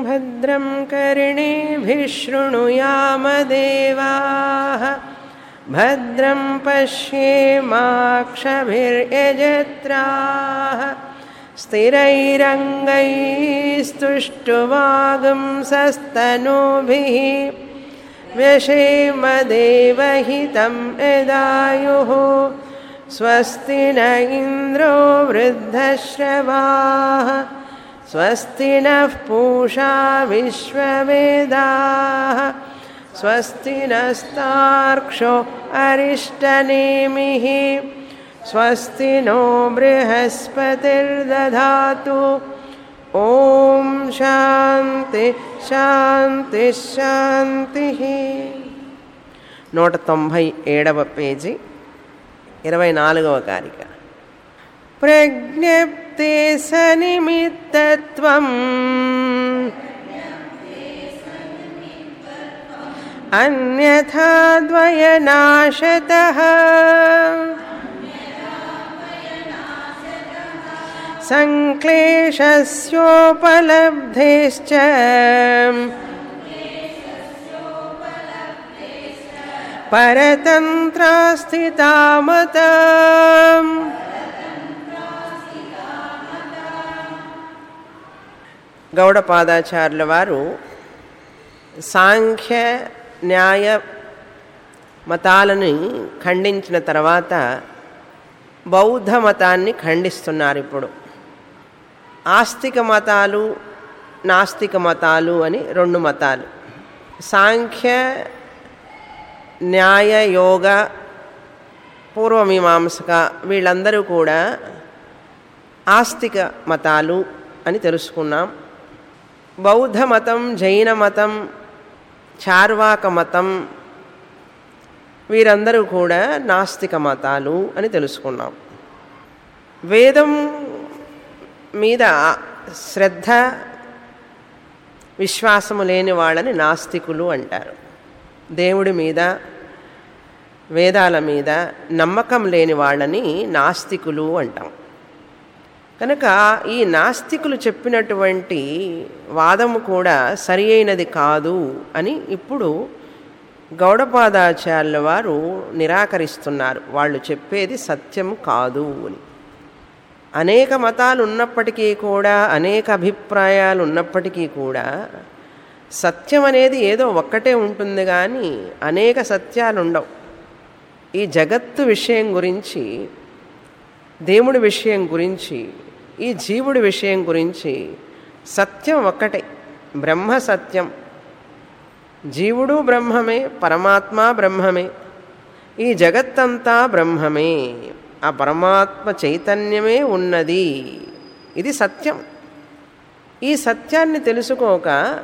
भद्रं कर्णेभिः शृणुयामदेवाः भद्रं पश्येमाक्षभिर्यजत्राः स्थिरैरङ्गैस्तुष्टुवागुंसस्तनूभिः व्यशेमदेवहितं यदायुः स्वस्ति न इन्द्रो वृद्धश्रवाः स्वस्ति नः पूषा विश्ववेदाः स्वस्ति नस्तार्क्ष्यो अरिष्टनेमिः स्वस्ति नो बृहस्पतिर्दधातु ॐ శాంతి శాంతి శాంతి నూట తొంభై ఏడవ పేజీ ఇరవై నాలుగవ కారిక ప్రజ్ఞప్తే సనిమిత్తత్వం అన్యథా ద్వయనాశతః సంక్లేశస్యోపలబ్ధేశ్చ పరతంత్రాస్థితామత గౌడపాదాచార్యుల వారు సాంఖ్య న్యాయ మతాలని ఖండించిన తర్వాత బౌద్ధ మతాన్ని ఖండిస్తున్నారు ఇప్పుడు ఆస్తిక మతాలు నాస్తిక మతాలు అని రెండు మతాలు సాంఖ్య న్యాయ యోగ పూర్వమీమాంసక వీళ్ళందరూ కూడా ఆస్తిక మతాలు అని తెలుసుకున్నాం బౌద్ధ మతం జైన మతం చార్వాక మతం వీరందరూ కూడా నాస్తిక మతాలు అని తెలుసుకున్నాం వేదం మీద శ్రద్ధ విశ్వాసము లేని వాళ్ళని నాస్తికులు అంటారు దేవుడి మీద వేదాల మీద నమ్మకం లేని వాళ్ళని నాస్తికులు అంటాం కనుక ఈ నాస్తికులు చెప్పినటువంటి వాదము కూడా సరి అయినది కాదు అని ఇప్పుడు గౌడపాదాచార్యుల వారు నిరాకరిస్తున్నారు వాళ్ళు చెప్పేది సత్యం కాదు అని అనేక మతాలు ఉన్నప్పటికీ కూడా అనేక అభిప్రాయాలు ఉన్నప్పటికీ కూడా సత్యం అనేది ఏదో ఒక్కటే ఉంటుంది కానీ అనేక సత్యాలు ఉండవు ఈ జగత్తు విషయం గురించి దేవుడి విషయం గురించి ఈ జీవుడి విషయం గురించి సత్యం ఒక్కటే బ్రహ్మ సత్యం జీవుడు బ్రహ్మమే పరమాత్మ బ్రహ్మమే ఈ జగత్తంతా బ్రహ్మమే ఆ పరమాత్మ చైతన్యమే ఉన్నది ఇది సత్యం ఈ సత్యాన్ని తెలుసుకోక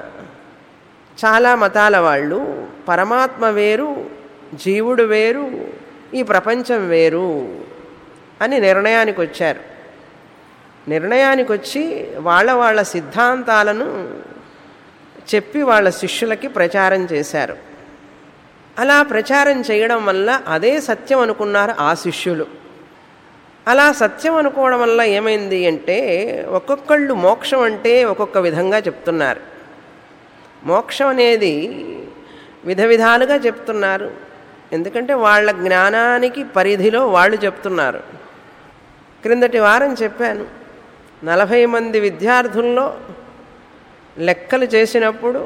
చాలా మతాల వాళ్ళు పరమాత్మ వేరు జీవుడు వేరు ఈ ప్రపంచం వేరు అని నిర్ణయానికి వచ్చారు నిర్ణయానికి వచ్చి వాళ్ళ వాళ్ళ సిద్ధాంతాలను చెప్పి వాళ్ళ శిష్యులకి ప్రచారం చేశారు అలా ప్రచారం చేయడం వల్ల అదే సత్యం అనుకున్నారు ఆ శిష్యులు అలా సత్యం అనుకోవడం వల్ల ఏమైంది అంటే ఒక్కొక్కళ్ళు మోక్షం అంటే ఒక్కొక్క విధంగా చెప్తున్నారు మోక్షం అనేది విధ విధాలుగా చెప్తున్నారు ఎందుకంటే వాళ్ళ జ్ఞానానికి పరిధిలో వాళ్ళు చెప్తున్నారు క్రిందటి వారం చెప్పాను నలభై మంది విద్యార్థుల్లో లెక్కలు చేసినప్పుడు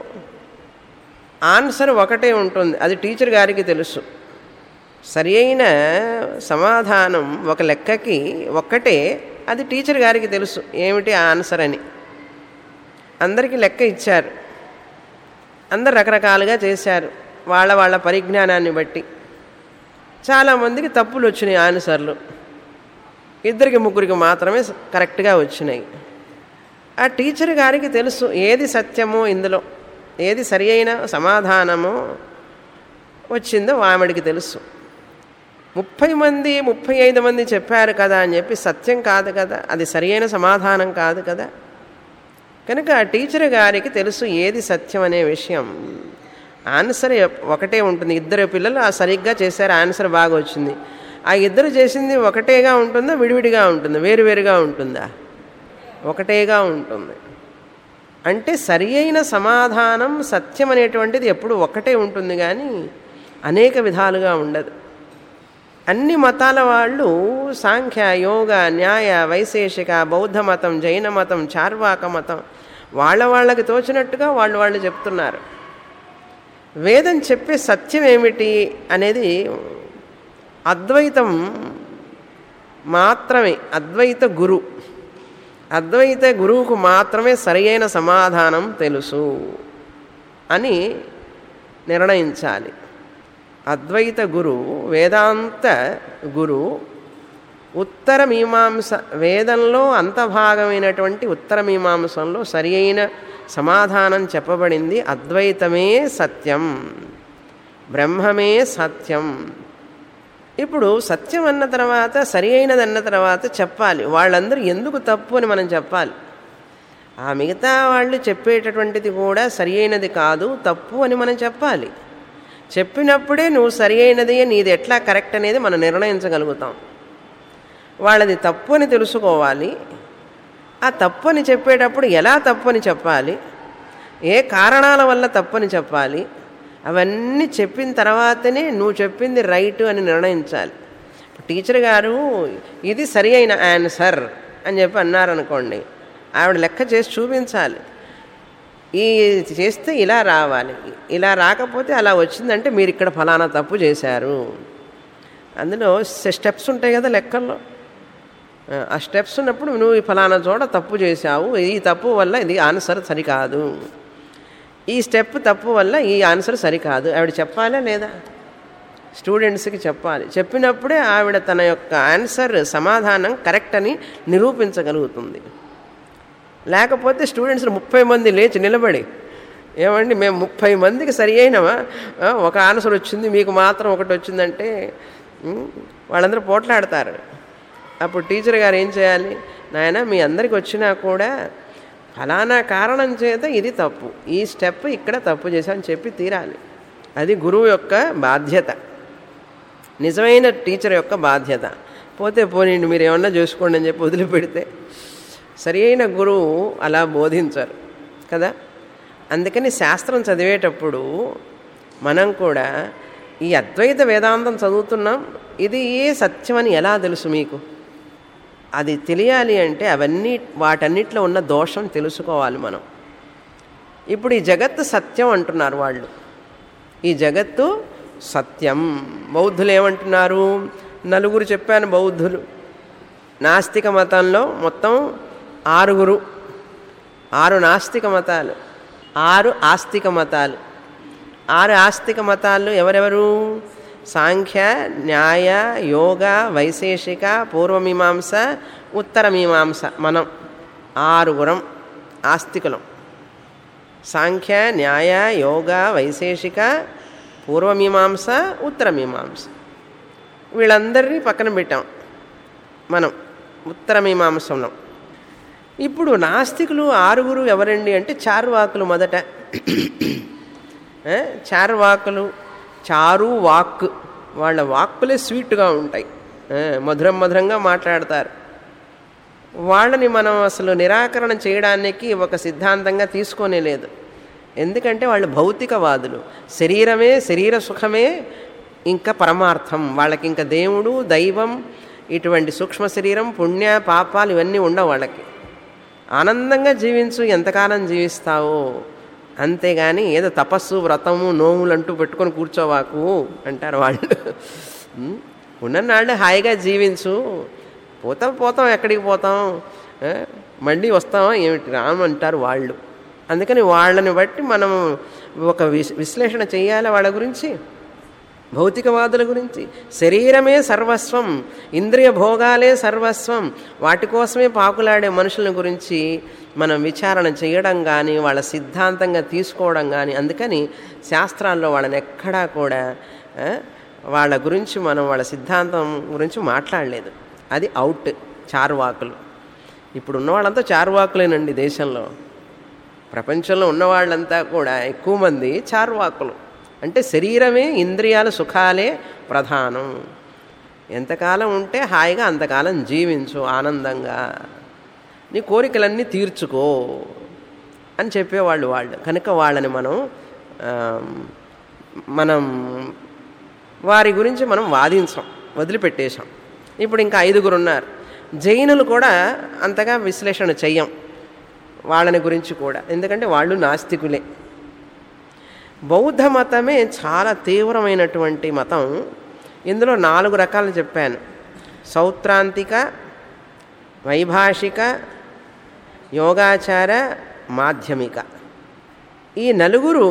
ఆన్సర్ ఒకటే ఉంటుంది అది టీచర్ గారికి తెలుసు సరి అయిన సమాధానం ఒక లెక్కకి ఒక్కటే అది టీచర్ గారికి తెలుసు ఏమిటి ఆన్సర్ అని అందరికీ లెక్క ఇచ్చారు అందరు రకరకాలుగా చేశారు వాళ్ళ వాళ్ళ పరిజ్ఞానాన్ని బట్టి చాలామందికి తప్పులు వచ్చినాయి ఆన్సర్లు ఇద్దరికి ముగ్గురికి మాత్రమే కరెక్ట్గా వచ్చినాయి ఆ టీచర్ గారికి తెలుసు ఏది సత్యమో ఇందులో ఏది సరి అయిన సమాధానమో వచ్చిందో ఆమెడికి తెలుసు ముప్పై మంది ముప్పై ఐదు మంది చెప్పారు కదా అని చెప్పి సత్యం కాదు కదా అది సరి అయిన సమాధానం కాదు కదా కనుక ఆ టీచర్ గారికి తెలుసు ఏది సత్యం అనే విషయం ఆన్సర్ ఒకటే ఉంటుంది ఇద్దరు పిల్లలు ఆ సరిగ్గా చేశారు ఆన్సర్ బాగా వచ్చింది ఆ ఇద్దరు చేసింది ఒకటేగా ఉంటుందా విడివిడిగా ఉంటుందా వేరువేరుగా ఉంటుందా ఒకటేగా ఉంటుంది అంటే సరి అయిన సమాధానం సత్యం అనేటువంటిది ఎప్పుడు ఒక్కటే ఉంటుంది కానీ అనేక విధాలుగా ఉండదు అన్ని మతాల వాళ్ళు సాంఖ్య యోగ న్యాయ వైశేషిక బౌద్ధ మతం జైన మతం చార్వాక మతం వాళ్ళ వాళ్ళకి తోచినట్టుగా వాళ్ళు వాళ్ళు చెప్తున్నారు వేదం చెప్పే సత్యం ఏమిటి అనేది అద్వైతం మాత్రమే అద్వైత గురు అద్వైత గురువుకు మాత్రమే సరియైన సమాధానం తెలుసు అని నిర్ణయించాలి అద్వైత గురు వేదాంత గురు ఉత్తర మీమాంస వేదంలో అంతభాగమైనటువంటి ఉత్తర మీమాంసంలో సరి అయిన సమాధానం చెప్పబడింది అద్వైతమే సత్యం బ్రహ్మమే సత్యం ఇప్పుడు సత్యం అన్న తర్వాత సరి అయినదన్న తర్వాత చెప్పాలి వాళ్ళందరూ ఎందుకు తప్పు అని మనం చెప్పాలి ఆ మిగతా వాళ్ళు చెప్పేటటువంటిది కూడా సరి అయినది కాదు తప్పు అని మనం చెప్పాలి చెప్పినప్పుడే నువ్వు సరి అయినది నీది ఎట్లా కరెక్ట్ అనేది మనం నిర్ణయించగలుగుతాం వాళ్ళది తప్పు అని తెలుసుకోవాలి ఆ తప్పు అని చెప్పేటప్పుడు ఎలా తప్పు అని చెప్పాలి ఏ కారణాల వల్ల తప్పని చెప్పాలి అవన్నీ చెప్పిన తర్వాతనే నువ్వు చెప్పింది రైట్ అని నిర్ణయించాలి టీచర్ గారు ఇది సరి అయిన ఆన్సర్ అని చెప్పి అన్నారనుకోండి ఆవిడ లెక్క చేసి చూపించాలి ఈ చేస్తే ఇలా రావాలి ఇలా రాకపోతే అలా వచ్చిందంటే మీరు ఇక్కడ ఫలానా తప్పు చేశారు అందులో స్టెప్స్ ఉంటాయి కదా లెక్కల్లో ఆ స్టెప్స్ ఉన్నప్పుడు నువ్వు ఈ ఫలానా చోట తప్పు చేశావు ఈ తప్పు వల్ల ఇది ఆన్సర్ సరికాదు ఈ స్టెప్ తప్పు వల్ల ఈ ఆన్సర్ సరికాదు ఆవిడ చెప్పాలా లేదా స్టూడెంట్స్కి చెప్పాలి చెప్పినప్పుడే ఆవిడ తన యొక్క ఆన్సర్ సమాధానం కరెక్ట్ అని నిరూపించగలుగుతుంది లేకపోతే స్టూడెంట్స్ ముప్పై మంది లేచి నిలబడి ఏమండి మేము ముప్పై మందికి సరి అయినవా ఒక ఆన్సర్ వచ్చింది మీకు మాత్రం ఒకటి వచ్చిందంటే వాళ్ళందరూ పోట్లాడతారు అప్పుడు టీచర్ గారు ఏం చేయాలి నాయన మీ అందరికి వచ్చినా కూడా ఫలానా కారణం చేత ఇది తప్పు ఈ స్టెప్ ఇక్కడ తప్పు చేశామని చెప్పి తీరాలి అది గురువు యొక్క బాధ్యత నిజమైన టీచర్ యొక్క బాధ్యత పోతే పోనీండి మీరు ఏమన్నా చేసుకోండి అని చెప్పి వదిలిపెడితే సరి అయిన గురువు అలా బోధించరు కదా అందుకని శాస్త్రం చదివేటప్పుడు మనం కూడా ఈ అద్వైత వేదాంతం చదువుతున్నాం ఇది ఏ సత్యమని ఎలా తెలుసు మీకు అది తెలియాలి అంటే అవన్నీ వాటన్నిటిలో ఉన్న దోషం తెలుసుకోవాలి మనం ఇప్పుడు ఈ జగత్తు సత్యం అంటున్నారు వాళ్ళు ఈ జగత్తు సత్యం బౌద్ధులు ఏమంటున్నారు నలుగురు చెప్పాను బౌద్ధులు నాస్తిక మతంలో మొత్తం ఆరుగురు ఆరు నాస్తిక మతాలు ఆరు ఆస్తిక మతాలు ఆరు ఆస్తిక మతాలు ఎవరెవరు సాంఖ్య న్యాయ యోగ వైశేషిక పూర్వమీమాంస ఉత్తరమీమాంస మనం ఆరుగురం ఆస్తికులం సాంఖ్య న్యాయ యోగ వైశేషిక పూర్వమీమాంస ఉత్తరమీమాంస వీళ్ళందరినీ పక్కన పెట్టాం మనం ఉత్తరమీమాంసంలో ఇప్పుడు నాస్తికులు ఆరుగురు ఎవరండి అంటే చార్వాకులు మొదట చార్వాకులు చారు వాక్ వాళ్ళ వాక్కులే స్వీట్గా ఉంటాయి మధురం మధురంగా మాట్లాడతారు వాళ్ళని మనం అసలు నిరాకరణ చేయడానికి ఒక సిద్ధాంతంగా తీసుకొనే లేదు ఎందుకంటే వాళ్ళు భౌతికవాదులు శరీరమే శరీర సుఖమే ఇంకా పరమార్థం వాళ్ళకి ఇంకా దేవుడు దైవం ఇటువంటి సూక్ష్మ శరీరం పుణ్య పాపాలు ఇవన్నీ ఉండవు వాళ్ళకి ఆనందంగా జీవించు ఎంతకాలం జీవిస్తావో అంతేగాని ఏదో తపస్సు వ్రతము నోములు అంటూ పెట్టుకొని కూర్చోవాకు అంటారు వాళ్ళు ఉన్ననాళ్ళు హాయిగా జీవించు పోతాం పోతాం ఎక్కడికి పోతాం మళ్ళీ వస్తామా ఏమిటి రామంటారు వాళ్ళు అందుకని వాళ్ళని బట్టి మనం ఒక విశ్లేషణ చేయాలి వాళ్ళ గురించి భౌతికవాదుల గురించి శరీరమే సర్వస్వం ఇంద్రియ భోగాలే సర్వస్వం వాటి కోసమే పాకులాడే మనుషుల గురించి మనం విచారణ చేయడం కానీ వాళ్ళ సిద్ధాంతంగా తీసుకోవడం కానీ అందుకని శాస్త్రాల్లో వాళ్ళని ఎక్కడా కూడా వాళ్ళ గురించి మనం వాళ్ళ సిద్ధాంతం గురించి మాట్లాడలేదు అది అవుట్ చార్వాకులు ఇప్పుడు ఉన్న వాళ్ళంతా చార్వాకులేనండి దేశంలో ప్రపంచంలో ఉన్నవాళ్ళంతా కూడా ఎక్కువ మంది చార్వాకులు అంటే శరీరమే ఇంద్రియాల సుఖాలే ప్రధానం ఎంతకాలం ఉంటే హాయిగా అంతకాలం జీవించు ఆనందంగా నీ కోరికలన్నీ తీర్చుకో అని చెప్పేవాళ్ళు వాళ్ళు కనుక వాళ్ళని మనం ఆ, మనం వారి గురించి మనం వాదించాం వదిలిపెట్టేశాం ఇప్పుడు ఇంకా ఐదుగురు ఉన్నారు జైనులు కూడా అంతగా విశ్లేషణ చెయ్యం వాళ్ళని గురించి కూడా ఎందుకంటే వాళ్ళు నాస్తికులే బౌద్ధ మతమే చాలా తీవ్రమైనటువంటి మతం ఇందులో నాలుగు రకాలు చెప్పాను సౌత్రాంతిక వైభాషిక యోగాచార మాధ్యమిక ఈ నలుగురు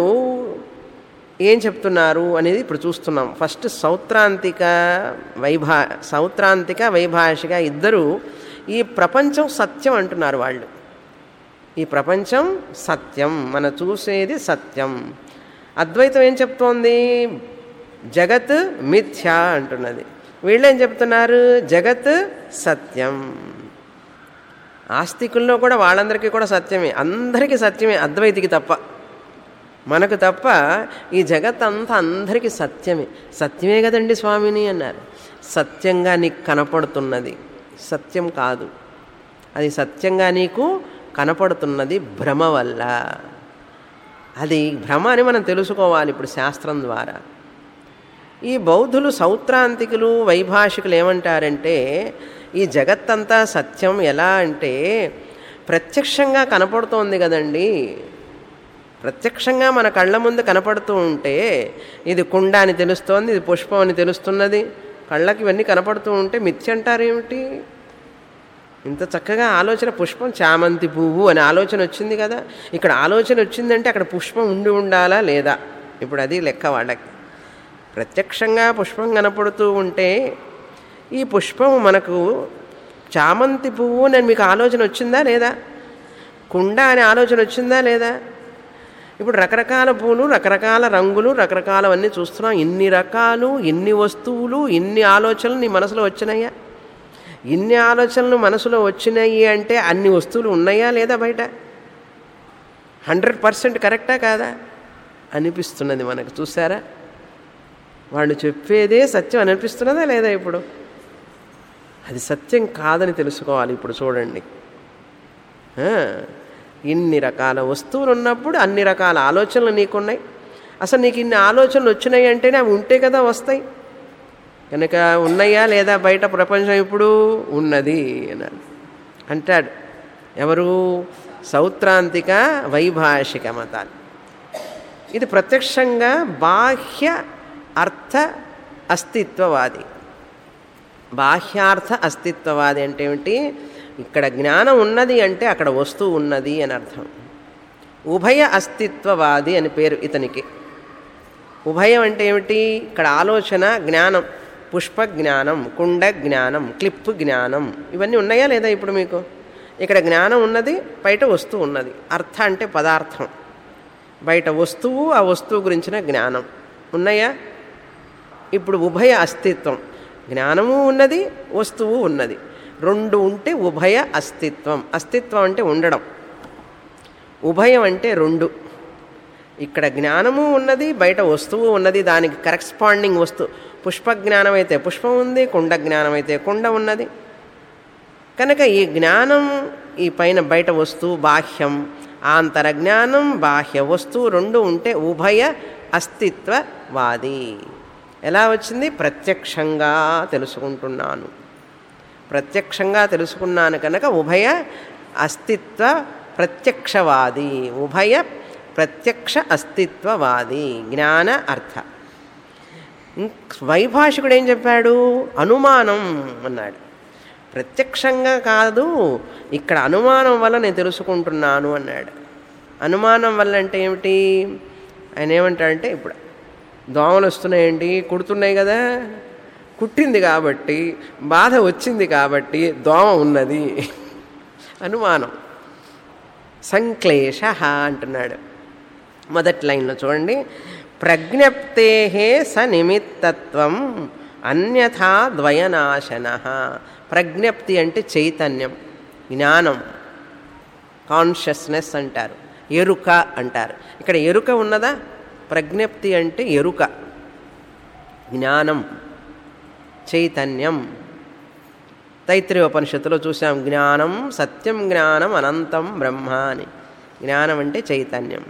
ఏం చెప్తున్నారు అనేది ఇప్పుడు చూస్తున్నాం ఫస్ట్ సౌత్రాంతిక వైభా సౌత్రాంతిక వైభాషిక ఇద్దరు ఈ ప్రపంచం సత్యం అంటున్నారు వాళ్ళు ఈ ప్రపంచం సత్యం మన చూసేది సత్యం అద్వైతం ఏం చెప్తోంది జగత్ మిథ్య అంటున్నది వీళ్ళేం చెప్తున్నారు జగత్ సత్యం ఆస్తికుల్లో కూడా వాళ్ళందరికీ కూడా సత్యమే అందరికీ సత్యమే అద్వైతికి తప్ప మనకు తప్ప ఈ జగత్ అంతా అందరికీ సత్యమే సత్యమే కదండి స్వామిని అన్నారు సత్యంగా నీకు కనపడుతున్నది సత్యం కాదు అది సత్యంగా నీకు కనపడుతున్నది భ్రమ వల్ల అది భ్రమ అని మనం తెలుసుకోవాలి ఇప్పుడు శాస్త్రం ద్వారా ఈ బౌద్ధులు సౌత్రాంతికులు వైభాషికులు ఏమంటారంటే ఈ జగత్తంతా సత్యం ఎలా అంటే ప్రత్యక్షంగా కనపడుతోంది కదండి ప్రత్యక్షంగా మన కళ్ళ ముందు కనపడుతూ ఉంటే ఇది కుండ అని తెలుస్తోంది ఇది పుష్పం అని తెలుస్తున్నది కళ్ళకి ఇవన్నీ కనపడుతూ ఉంటే మిథ్య అంటారేమిటి ఇంత చక్కగా ఆలోచన పుష్పం చామంతి పువ్వు అనే ఆలోచన వచ్చింది కదా ఇక్కడ ఆలోచన వచ్చిందంటే అక్కడ పుష్పం ఉండి ఉండాలా లేదా ఇప్పుడు అది లెక్క వాళ్ళకి ప్రత్యక్షంగా పుష్పం కనపడుతూ ఉంటే ఈ పుష్పం మనకు చామంతి పువ్వు అని మీకు ఆలోచన వచ్చిందా లేదా కుండ అనే ఆలోచన వచ్చిందా లేదా ఇప్పుడు రకరకాల పూలు రకరకాల రంగులు రకరకాలవన్నీ చూస్తున్నాం ఇన్ని రకాలు ఇన్ని వస్తువులు ఇన్ని ఆలోచనలు నీ మనసులో వచ్చినాయా ఇన్ని ఆలోచనలు మనసులో వచ్చినాయి అంటే అన్ని వస్తువులు ఉన్నాయా లేదా బయట హండ్రెడ్ పర్సెంట్ కరెక్టా కాదా అనిపిస్తున్నది మనకు చూసారా వాళ్ళు చెప్పేదే సత్యం అనిపిస్తున్నదా లేదా ఇప్పుడు అది సత్యం కాదని తెలుసుకోవాలి ఇప్పుడు చూడండి ఆ, ఇన్ని రకాల వస్తువులు ఉన్నప్పుడు అన్ని రకాల ఆలోచనలు నీకున్నాయి అసలు నీకు ఇన్ని ఆలోచనలు వచ్చినాయి అంటేనే అవి ఉంటే కదా వస్తాయి కనుక ఉన్నాయా లేదా బయట ప్రపంచం ఇప్పుడు ఉన్నది అన్నాడు అంటాడు ఎవరు సౌత్రాంతిక వైభాషిక మతాలు ఇది ప్రత్యక్షంగా బాహ్య అర్థ అస్తిత్వవాది బాహ్యార్థ అస్తిత్వవాది అంటే ఏమిటి ఇక్కడ జ్ఞానం ఉన్నది అంటే అక్కడ వస్తువు ఉన్నది అని అర్థం ఉభయ అస్తిత్వవాది అని పేరు ఇతనికి ఉభయం అంటే ఏమిటి ఇక్కడ ఆలోచన జ్ఞానం పుష్ప జ్ఞానం కుండ జ్ఞానం క్లిప్ జ్ఞానం ఇవన్నీ ఉన్నాయా లేదా ఇప్పుడు మీకు ఇక్కడ జ్ఞానం ఉన్నది బయట వస్తువు ఉన్నది అర్థ అంటే పదార్థం బయట వస్తువు ఆ వస్తువు గురించిన జ్ఞానం ఉన్నాయా ఇప్పుడు ఉభయ అస్తిత్వం జ్ఞానము ఉన్నది వస్తువు ఉన్నది రెండు ఉంటే ఉభయ అస్తిత్వం అస్తిత్వం అంటే ఉండడం ఉభయం అంటే రెండు ఇక్కడ జ్ఞానము ఉన్నది బయట వస్తువు ఉన్నది దానికి కరెస్పాండింగ్ వస్తువు పుష్ప జ్ఞానం అయితే పుష్పం ఉంది కుండ జ్ఞానం అయితే కుండ ఉన్నది కనుక ఈ జ్ఞానం ఈ పైన బయట వస్తువు బాహ్యం ఆంతర జ్ఞానం బాహ్య వస్తువు రెండు ఉంటే ఉభయ అస్తిత్వవాది ఎలా వచ్చింది ప్రత్యక్షంగా తెలుసుకుంటున్నాను ప్రత్యక్షంగా తెలుసుకున్నాను కనుక ఉభయ అస్తిత్వ ప్రత్యక్షవాది ఉభయ ప్రత్యక్ష అస్తిత్వవాది జ్ఞాన అర్థ ఇంక్ వైభాషికుడు ఏం చెప్పాడు అనుమానం అన్నాడు ప్రత్యక్షంగా కాదు ఇక్కడ అనుమానం వల్ల నేను తెలుసుకుంటున్నాను అన్నాడు అనుమానం వల్ల అంటే ఏమిటి ఆయన ఏమంటాడంటే ఇప్పుడు దోమలు వస్తున్నాయండి కుడుతున్నాయి కదా కుట్టింది కాబట్టి బాధ వచ్చింది కాబట్టి దోమ ఉన్నది అనుమానం సంక్లేశ అంటున్నాడు మొదటి లైన్లో చూడండి ప్రజ్ఞప్తే స నిమిత్తత్వం అన్యథా ద్వయనాశన ప్రజ్ఞప్తి అంటే చైతన్యం జ్ఞానం కాన్షియస్నెస్ అంటారు ఎరుక అంటారు ఇక్కడ ఎరుక ఉన్నదా ప్రజ్ఞప్తి అంటే ఎరుక జ్ఞానం చైతన్యం తైత్రీయ ఉపనిషత్తులో చూసాం జ్ఞానం సత్యం జ్ఞానం అనంతం బ్రహ్మ అని జ్ఞానం అంటే చైతన్యం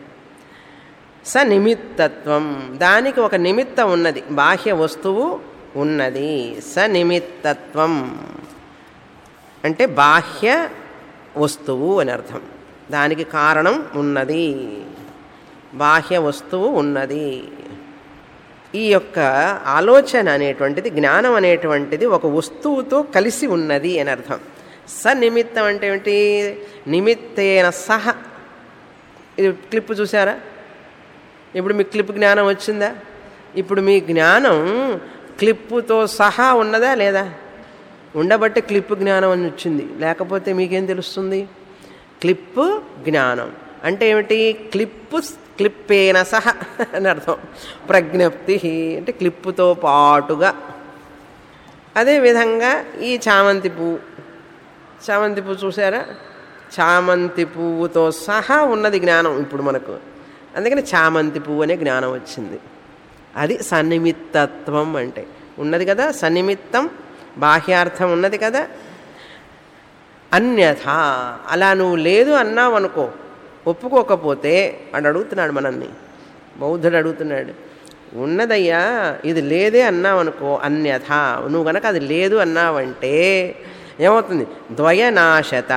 స నిమిత్తత్వం దానికి ఒక నిమిత్తం ఉన్నది బాహ్య వస్తువు ఉన్నది స నిమిత్తత్వం అంటే బాహ్య వస్తువు అని అర్థం దానికి కారణం ఉన్నది బాహ్య వస్తువు ఉన్నది ఈ యొక్క ఆలోచన అనేటువంటిది జ్ఞానం అనేటువంటిది ఒక వస్తువుతో కలిసి ఉన్నది అని అర్థం సనిమిత్తం అంటే ఏమిటి నిమిత్తేన సహ ఇది క్లిప్ చూసారా ఇప్పుడు మీకు క్లిప్ జ్ఞానం వచ్చిందా ఇప్పుడు మీ జ్ఞానం క్లిప్పుతో సహా ఉన్నదా లేదా ఉండబట్టి క్లిప్ జ్ఞానం అని వచ్చింది లేకపోతే మీకేం తెలుస్తుంది క్లిప్ జ్ఞానం అంటే ఏమిటి క్లిప్పు క్లిప్పేన సహ అని అర్థం ప్రజ్ఞప్తి అంటే క్లిప్పుతో పాటుగా అదేవిధంగా ఈ చామంతి పువ్వు చామంతి పువ్వు చూసారా చామంతి పువ్వుతో సహా ఉన్నది జ్ఞానం ఇప్పుడు మనకు అందుకని చామంతి పువ్వు అనే జ్ఞానం వచ్చింది అది సన్నిమిత్తత్వం అంటే ఉన్నది కదా సన్నిమిత్తం బాహ్యార్థం ఉన్నది కదా అన్యథ అలా నువ్వు లేదు అన్నావు అనుకో ఒప్పుకోకపోతే వాడు అడుగుతున్నాడు మనల్ని బౌద్ధుడు అడుగుతున్నాడు ఉన్నదయ్యా ఇది లేదే అన్నావనుకో అన్యథ నువ్వు గనక అది లేదు అన్నావంటే ఏమవుతుంది ద్వయనాశత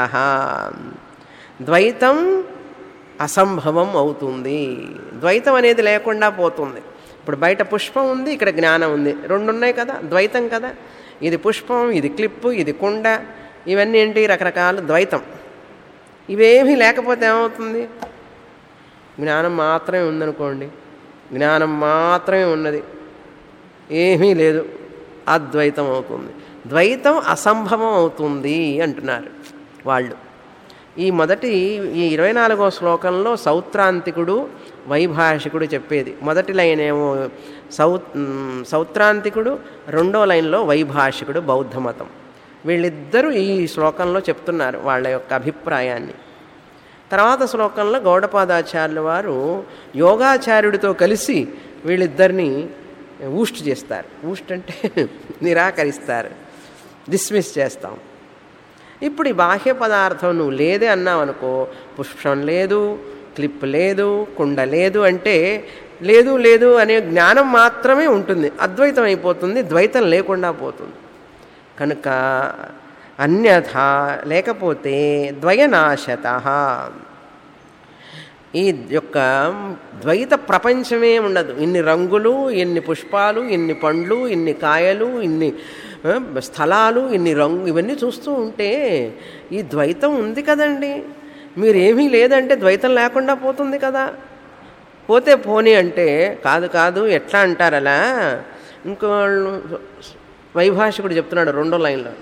ద్వైతం అసంభవం అవుతుంది ద్వైతం అనేది లేకుండా పోతుంది ఇప్పుడు బయట పుష్పం ఉంది ఇక్కడ జ్ఞానం ఉంది రెండు ఉన్నాయి కదా ద్వైతం కదా ఇది పుష్పం ఇది క్లిప్పు ఇది కుండ ఇవన్నీ ఏంటి రకరకాల ద్వైతం ఇవేమీ లేకపోతే ఏమవుతుంది జ్ఞానం మాత్రమే ఉందనుకోండి జ్ఞానం మాత్రమే ఉన్నది ఏమీ లేదు అద్వైతం అవుతుంది ద్వైతం అసంభవం అవుతుంది అంటున్నారు వాళ్ళు ఈ మొదటి ఈ ఇరవై నాలుగో శ్లోకంలో సౌత్రాంతికుడు వైభాషికుడు చెప్పేది మొదటి లైన్ ఏమో సౌ సౌత్రాంతికుడు రెండో లైన్లో వైభాషికుడు బౌద్ధ మతం వీళ్ళిద్దరూ ఈ శ్లోకంలో చెప్తున్నారు వాళ్ళ యొక్క అభిప్రాయాన్ని తర్వాత శ్లోకంలో గౌడపాదాచార్యుల వారు యోగాచార్యుడితో కలిసి వీళ్ళిద్దరిని ఊస్ట్ చేస్తారు ఊస్ట్ అంటే నిరాకరిస్తారు డిస్మిస్ చేస్తాం ఇప్పుడు ఈ బాహ్య పదార్థం నువ్వు లేదే అన్నావు అనుకో పుష్పం లేదు క్లిప్ లేదు కుండ లేదు అంటే లేదు లేదు అనే జ్ఞానం మాత్రమే ఉంటుంది అద్వైతం అయిపోతుంది ద్వైతం లేకుండా పోతుంది కనుక అన్యథ లేకపోతే ద్వయనాశత ఈ యొక్క ద్వైత ప్రపంచమే ఉండదు ఇన్ని రంగులు ఇన్ని పుష్పాలు ఇన్ని పండ్లు ఇన్ని కాయలు ఇన్ని ఆ, స్థలాలు ఇన్ని రంగు ఇవన్నీ చూస్తూ ఉంటే ఈ ద్వైతం ఉంది కదండి మీరేమీ లేదంటే ద్వైతం లేకుండా పోతుంది కదా పోతే పోనీ అంటే కాదు కాదు ఎట్లా అంటారు అలా ఇంకో వైభాషికుడు చెప్తున్నాడు రెండో లైన్లో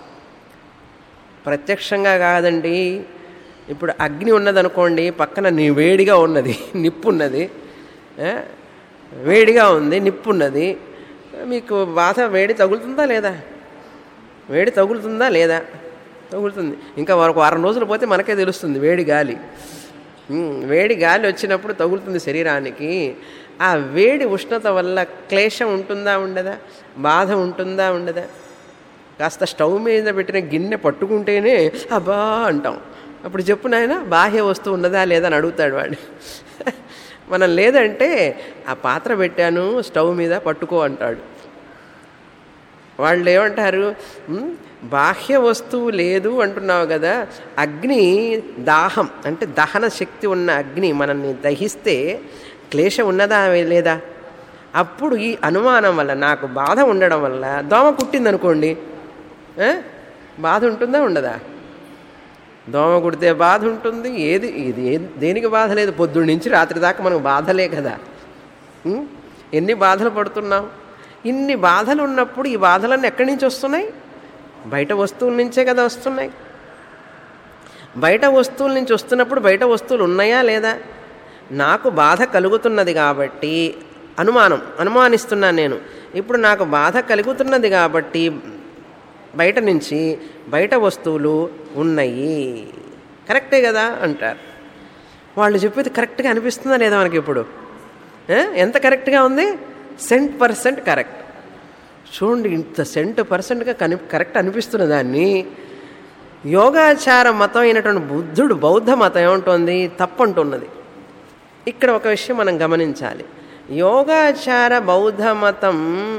ప్రత్యక్షంగా కాదండి ఇప్పుడు అగ్ని ఉన్నదనుకోండి పక్కన నీ వేడిగా ఉన్నది నిప్పు ఉన్నది ఆ? వేడిగా ఉంది నిప్పు ఉన్నది మీకు బాధ వేడి తగులుతుందా లేదా వేడి తగులుతుందా లేదా తగులుతుంది ఇంకా ఒక వారం రోజులు పోతే మనకే తెలుస్తుంది వేడి గాలి ఉమ్, వేడి గాలి వచ్చినప్పుడు తగులుతుంది శరీరానికి ఆ వేడి ఉష్ణత వల్ల క్లేశం ఉంటుందా ఉండదా బాధ ఉంటుందా ఉండదా కాస్త స్టవ్ మీద పెట్టిన గిన్నె పట్టుకుంటేనే అబ్బా అంటాం అప్పుడు చెప్పు నాయన బాహ్య వస్తువు ఉన్నదా లేదా అని అడుగుతాడు వాడు మనం లేదంటే ఆ పాత్ర పెట్టాను స్టవ్ మీద పట్టుకో అంటాడు వాళ్ళు ఏమంటారు "ఉమ్, బాహ్య వస్తువు లేదు అంటున్నావు కదా అగ్ని దాహం అంటే దహన శక్తి ఉన్న అగ్ని మనల్ని దహిస్తే క్లేశం ఉన్నదా లేదా అప్పుడు ఈ అనుమానం వల్ల నాకు బాధ ఉండడం వల్ల దోమ కుట్టిందనుకోండి ఆ? బాధ ఉంటుందా ఉండదా దోమ కుడితే బాధ ఉంటుంది ఏది ఇది ఏ- దేనికి బాధ లేదు పొద్దున్న నుంచి రాత్రి దాకా మనకు బాధలే కదా ఉం? ఎన్ని బాధలు పడుతున్నాం ఇన్ని బాధలు ఉన్నప్పుడు ఈ బాధలన్నీ ఎక్కడి నుంచి వస్తున్నాయి బయట వస్తువుల నుంచే కదా వస్తున్నాయి బయట వస్తువుల నుంచి వస్తున్నప్పుడు బయట వస్తువులు ఉన్నాయా లేదా నాకు బాధ కలుగుతున్నది కాబట్టి అనుమానం అనుమానిస్తున్నాను నేను ఇప్పుడు నాకు బాధ కలుగుతున్నది కాబట్టి బయట నుంచి బయట వస్తువులు ఉన్నాయి కరెక్టే కదా అంటారు వాళ్ళు చెప్పేది కరెక్ట్గా అనిపిస్తుందా లేదా మనకి ఇప్పుడు ఏ? ఎంత కరెక్ట్గా ఉంది సెంట్ పర్సెంట్ కరెక్ట్ చూడండి ఇంత సెంట్ పర్సెంట్గా కని కరెక్ట్ అనిపిస్తున్న దాన్ని యోగాచార మతం అయినటువంటి బుద్ధుడు బౌద్ధ మతం ఏముంటుంది తప్పంటున్నది ఇక్కడ ఒక విషయం మనం గమనించాలి యోగాచార బౌద్ధ మతం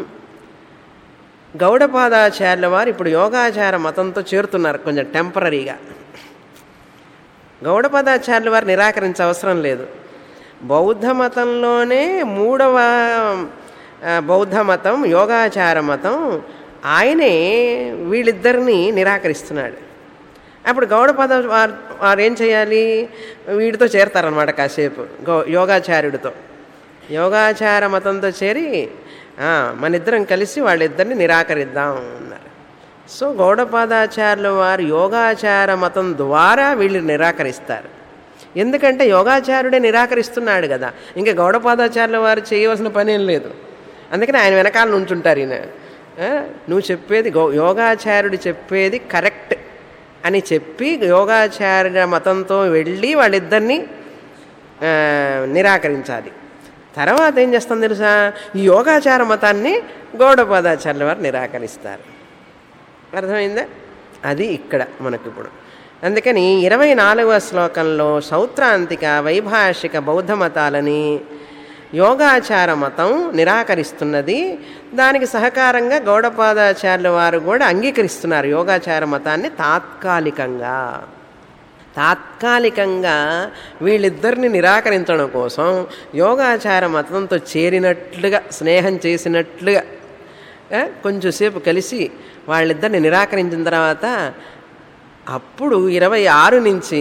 గౌడపాదాచార్యుల వారు ఇప్పుడు యోగాచార మతంతో చేరుతున్నారు కొంచెం టెంపరీగా గౌడపాదాచార్యుల వారు నిరాకరించే అవసరం లేదు బౌద్ధ మతంలోనే మూడవ ఆ, బౌద్ధ మతం యోగాచార మతం ఆయనే వీళ్ళిద్దరిని నిరాకరిస్తున్నాడు అప్పుడు గౌడపద వారు వారు ఏం చేయాలి వీడితో చేరతారనమాట కాసేపు గౌ యోగాచార్యుడితో యోగాచార మతంతో చేరి "ఆ, మన ఇద్దరం కలిసి వాళ్ళిద్దరిని నిరాకరిద్దాం అన్నారు సో గౌడపాదాచార్యుల వారు యోగాచార మతం ద్వారా వీళ్ళు నిరాకరిస్తారు ఎందుకంటే యోగాచార్యుడే నిరాకరిస్తున్నాడు కదా ఇంకా గౌడపాదాచార్యుల వారు చేయవలసిన పనేం లేదు అందుకని ఆయన వెనకాల నుంచుంటారు ఈయన ఆ, నువ్వు చెప్పేది గౌ యోగాచార్యుడు చెప్పేది కరెక్ట్ అని చెప్పి యోగాచార్య మతంతో వెళ్ళి వాళ్ళిద్దరినీ ఆ, నిరాకరించాలి తర్వాత ఏం చేస్తాం తెలుసా ఈ యోగాచార మతాన్ని గౌడపాదాచార్యుల వారు నిరాకరిస్తారు అర్థమైందా అది ఇక్కడ మనకు ఇప్పుడు అందుకని ఇరవై నాలుగవ శ్లోకంలో సౌత్రాంతిక వైభాషిక బౌద్ధ మతాలని యోగాచార మతం నిరాకరిస్తున్నది దానికి సహకారంగా గౌడపాదాచార్యుల వారు కూడా అంగీకరిస్తున్నారు యోగాచార మతాన్ని తాత్కాలికంగా తాత్కాలికంగా వీళ్ళిద్దరిని నిరాకరించడం కోసం యోగాచార మతంతో చేరినట్లుగా స్నేహం చేసినట్లుగా ఆ, కొంచెంసేపు కలిసి వాళ్ళిద్దరిని నిరాకరించిన తర్వాత అప్పుడు ఇరవై ఆరు నుంచి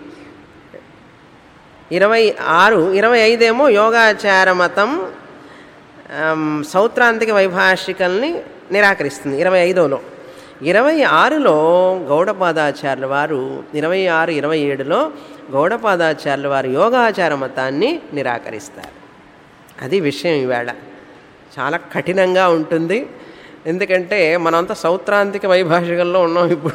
ఇరవై ఆరు ఇరవై ఐదేమో యోగాచార మతం ఆమ్, సౌత్రాంతిక వైభాషికల్ని నిరాకరిస్తుంది ఇరవై ఐదోలో ఇరవై ఆరులో గౌడపాదాచార్యుల వారు ఇరవై ఆరు ఇరవై ఏడులో గౌడపాదాచార్యుల వారు యోగాచార మతాన్ని నిరాకరిస్తారు అది విషయం ఈవేళ చాలా కఠినంగా ఉంటుంది ఎందుకంటే మనంతా సౌత్రాంతిక వైభాషికల్లో ఉన్నాం ఇప్పుడు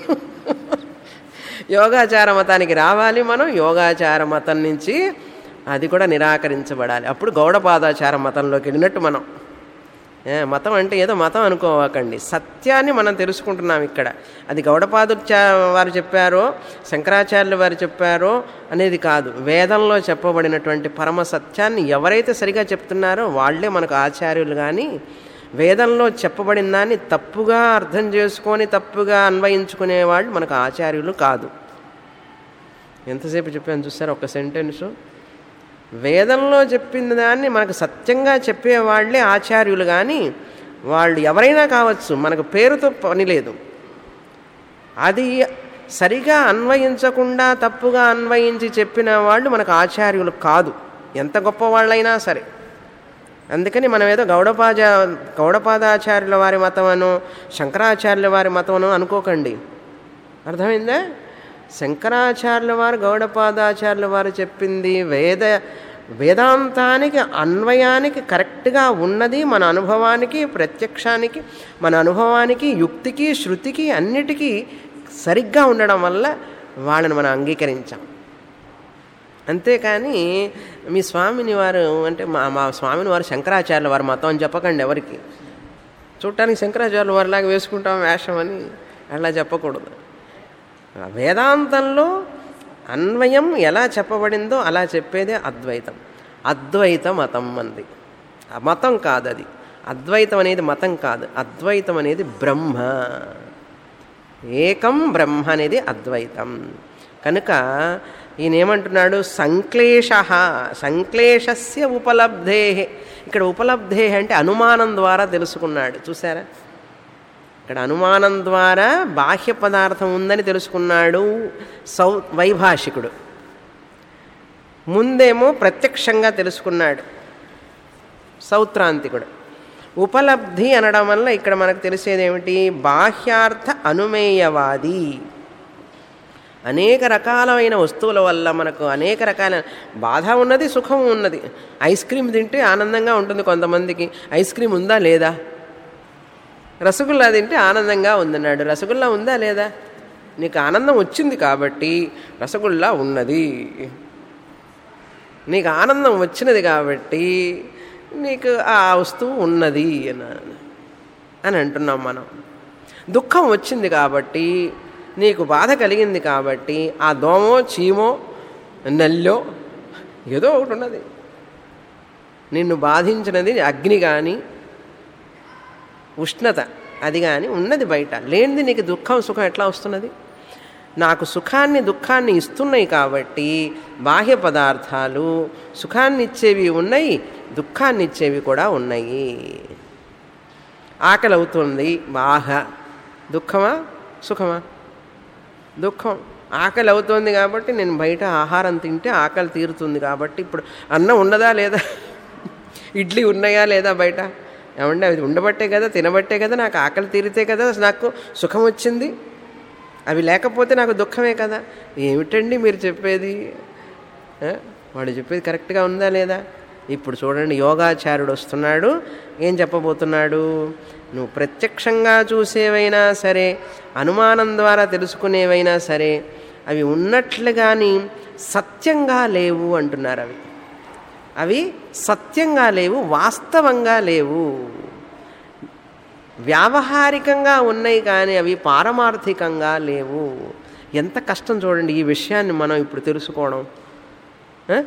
యోగాచార మతానికి రావాలి మనం యోగాచార మతం నుంచి అది కూడా నిరాకరించబడాలి అప్పుడు గౌడపాదాచార మతంలోకి వెళ్ళినట్టు మనం ఏ, మతం అంటే ఏదో మతం అనుకోవకండి సత్యాన్ని మనం తెలుసుకుంటున్నాం ఇక్కడ అది గౌడపాదుచా వారు చెప్పారో శంకరాచార్యులు వారు చెప్పారో అనేది కాదు వేదంలో చెప్పబడినటువంటి పరమ సత్యాన్ని ఎవరైతే సరిగా చెప్తున్నారో వాళ్ళే మనకు ఆచార్యులు కానీ వేదంలో చెప్పబడిన దాన్ని తప్పుగా అర్థం చేసుకొని తప్పుగా అన్వయించుకునే వాళ్ళు మనకు ఆచార్యులు కాదు ఎంతసేపు చెప్పాను చూసారు ఒక సెంటెన్సు వేదంలో చెప్పిన దాన్ని మనకు సత్యంగా చెప్పేవాళ్లే ఆచార్యులు కానీ వాళ్ళు ఎవరైనా కావచ్చు మనకు పేరుతో పని లేదు అది సరిగా అన్వయించకుండా తప్పుగా అన్వయించి చెప్పిన వాళ్ళు మనకు ఆచార్యులు కాదు ఎంత గొప్ప వాళ్ళైనా సరే అందుకని మనం ఏదో గౌడపాద గౌడపాదాచార్యుల వారి మతమనో శంకరాచార్యుల వారి మతమనో అనుకోకండి అర్థమైందా శంకరాచార్యుల వారు గౌడపాదాచార్యుల వారు చెప్పింది వేద వేదాంతానికి అన్వయానికి కరెక్ట్గా ఉన్నది మన అనుభవానికి ప్రత్యక్షానికి మన అనుభవానికి యుక్తికి శృతికి అన్నిటికీ సరిగ్గా ఉండడం వల్ల వాళ్ళని మనం అంగీకరించాం అంతేకాని మీ స్వామిని వారు అంటే మా మా స్వామిని వారు శంకరాచార్యుల వారి మతం అని చెప్పకండి ఎవరికి చూడటానికి శంకరాచార్యుల వారిలాగా వేసుకుంటాం వేషం అని అలా చెప్పకూడదు వేదాంతంలో అన్వయం ఎలా చెప్పబడిందో అలా చెప్పేదే అద్వైతం అద్వైత మతం అంది ఆ మతం కాదు అది అద్వైతం అనేది మతం కాదు అద్వైతం అనేది బ్రహ్మ ఏకం బ్రహ్మ అనేది అద్వైతం కనుక ఈయన ఏమంటున్నాడు సంక్లేశ సంక్లేశస్య ఉపలబ్ధే ఇక్కడ ఉపలబ్ధే అంటే అనుమానం ద్వారా తెలుసుకున్నాడు చూసారా ఇక్కడ అనుమానం ద్వారా బాహ్య పదార్థం ఉందని తెలుసుకున్నాడు సౌ వైభాషికుడు ముందేమో ప్రత్యక్షంగా తెలుసుకున్నాడు సౌత్రాంతికుడు ఉపలబ్ధి అనడం వల్ల ఇక్కడ మనకు తెలిసేది ఏమిటి బాహ్యార్థ అనుమేయవాది అనేక రకాలైన వస్తువుల వల్ల మనకు అనేక రకాల బాధ ఉన్నది సుఖం ఉన్నది ఐస్ క్రీమ్ తింటే ఆనందంగా ఉంటుంది కొంతమందికి ఐస్ క్రీమ్ ఉందా లేదా రసగుల్లా తింటే ఆనందంగా ఉందన్నాడు రసగుల్లా ఉందా లేదా నీకు ఆనందం వచ్చింది కాబట్టి రసగుల్లా ఉన్నది నీకు ఆనందం వచ్చినది కాబట్టి నీకు ఆ వస్తువు ఉన్నది అని అని అంటున్నాం మనం దుఃఖం వచ్చింది కాబట్టి నీకు బాధ కలిగింది కాబట్టి ఆ దోమో చీమో నల్లో ఏదో ఒకటి ఉన్నది నిన్ను బాధించినది అగ్ని కానీ ఉష్ణత అది కానీ ఉన్నది బయట లేనిది నీకు దుఃఖం సుఖం ఎట్లా వస్తున్నది నాకు సుఖాన్ని దుఃఖాన్ని ఇస్తున్నాయి కాబట్టి బాహ్య పదార్థాలు సుఖాన్ని ఇచ్చేవి ఉన్నాయి దుఃఖాన్ని ఇచ్చేవి కూడా ఉన్నాయి ఆకలి అవుతుంది బాగా దుఃఖమా సుఖమా దుఃఖం ఆకలి అవుతోంది కాబట్టి నేను బయట ఆహారం తింటే ఆకలి తీరుతుంది కాబట్టి ఇప్పుడు అన్నం ఉండదా లేదా ఇడ్లీ ఉన్నాయా లేదా బయట ఏమంటే అవి ఉండబట్టే కదా తినబట్టే కదా నాకు ఆకలి తీరితే కదా నాకు సుఖం వచ్చింది అవి లేకపోతే నాకు దుఃఖమే కదా ఏమిటండి మీరు చెప్పేది ఆ? వాడు చెప్పేది కరెక్ట్గా ఉందా లేదా ఇప్పుడు చూడండి యోగాచార్యుడు వస్తున్నాడు ఏం చెప్పబోతున్నాడు నువ్వు ప్రత్యక్షంగా చూసేవైనా సరే అనుమానం ద్వారా తెలుసుకునేవైనా సరే అవి ఉన్నట్లు కానీ సత్యంగా లేవు అంటున్నారు అవి అవి సత్యంగా లేవు వాస్తవంగా లేవు వ్యావహారికంగా ఉన్నాయి కానీ అవి పారమార్థికంగా లేవు ఎంత కష్టం చూడండి ఈ విషయాన్ని మనం ఇప్పుడు తెలుసుకోవడం ఆ?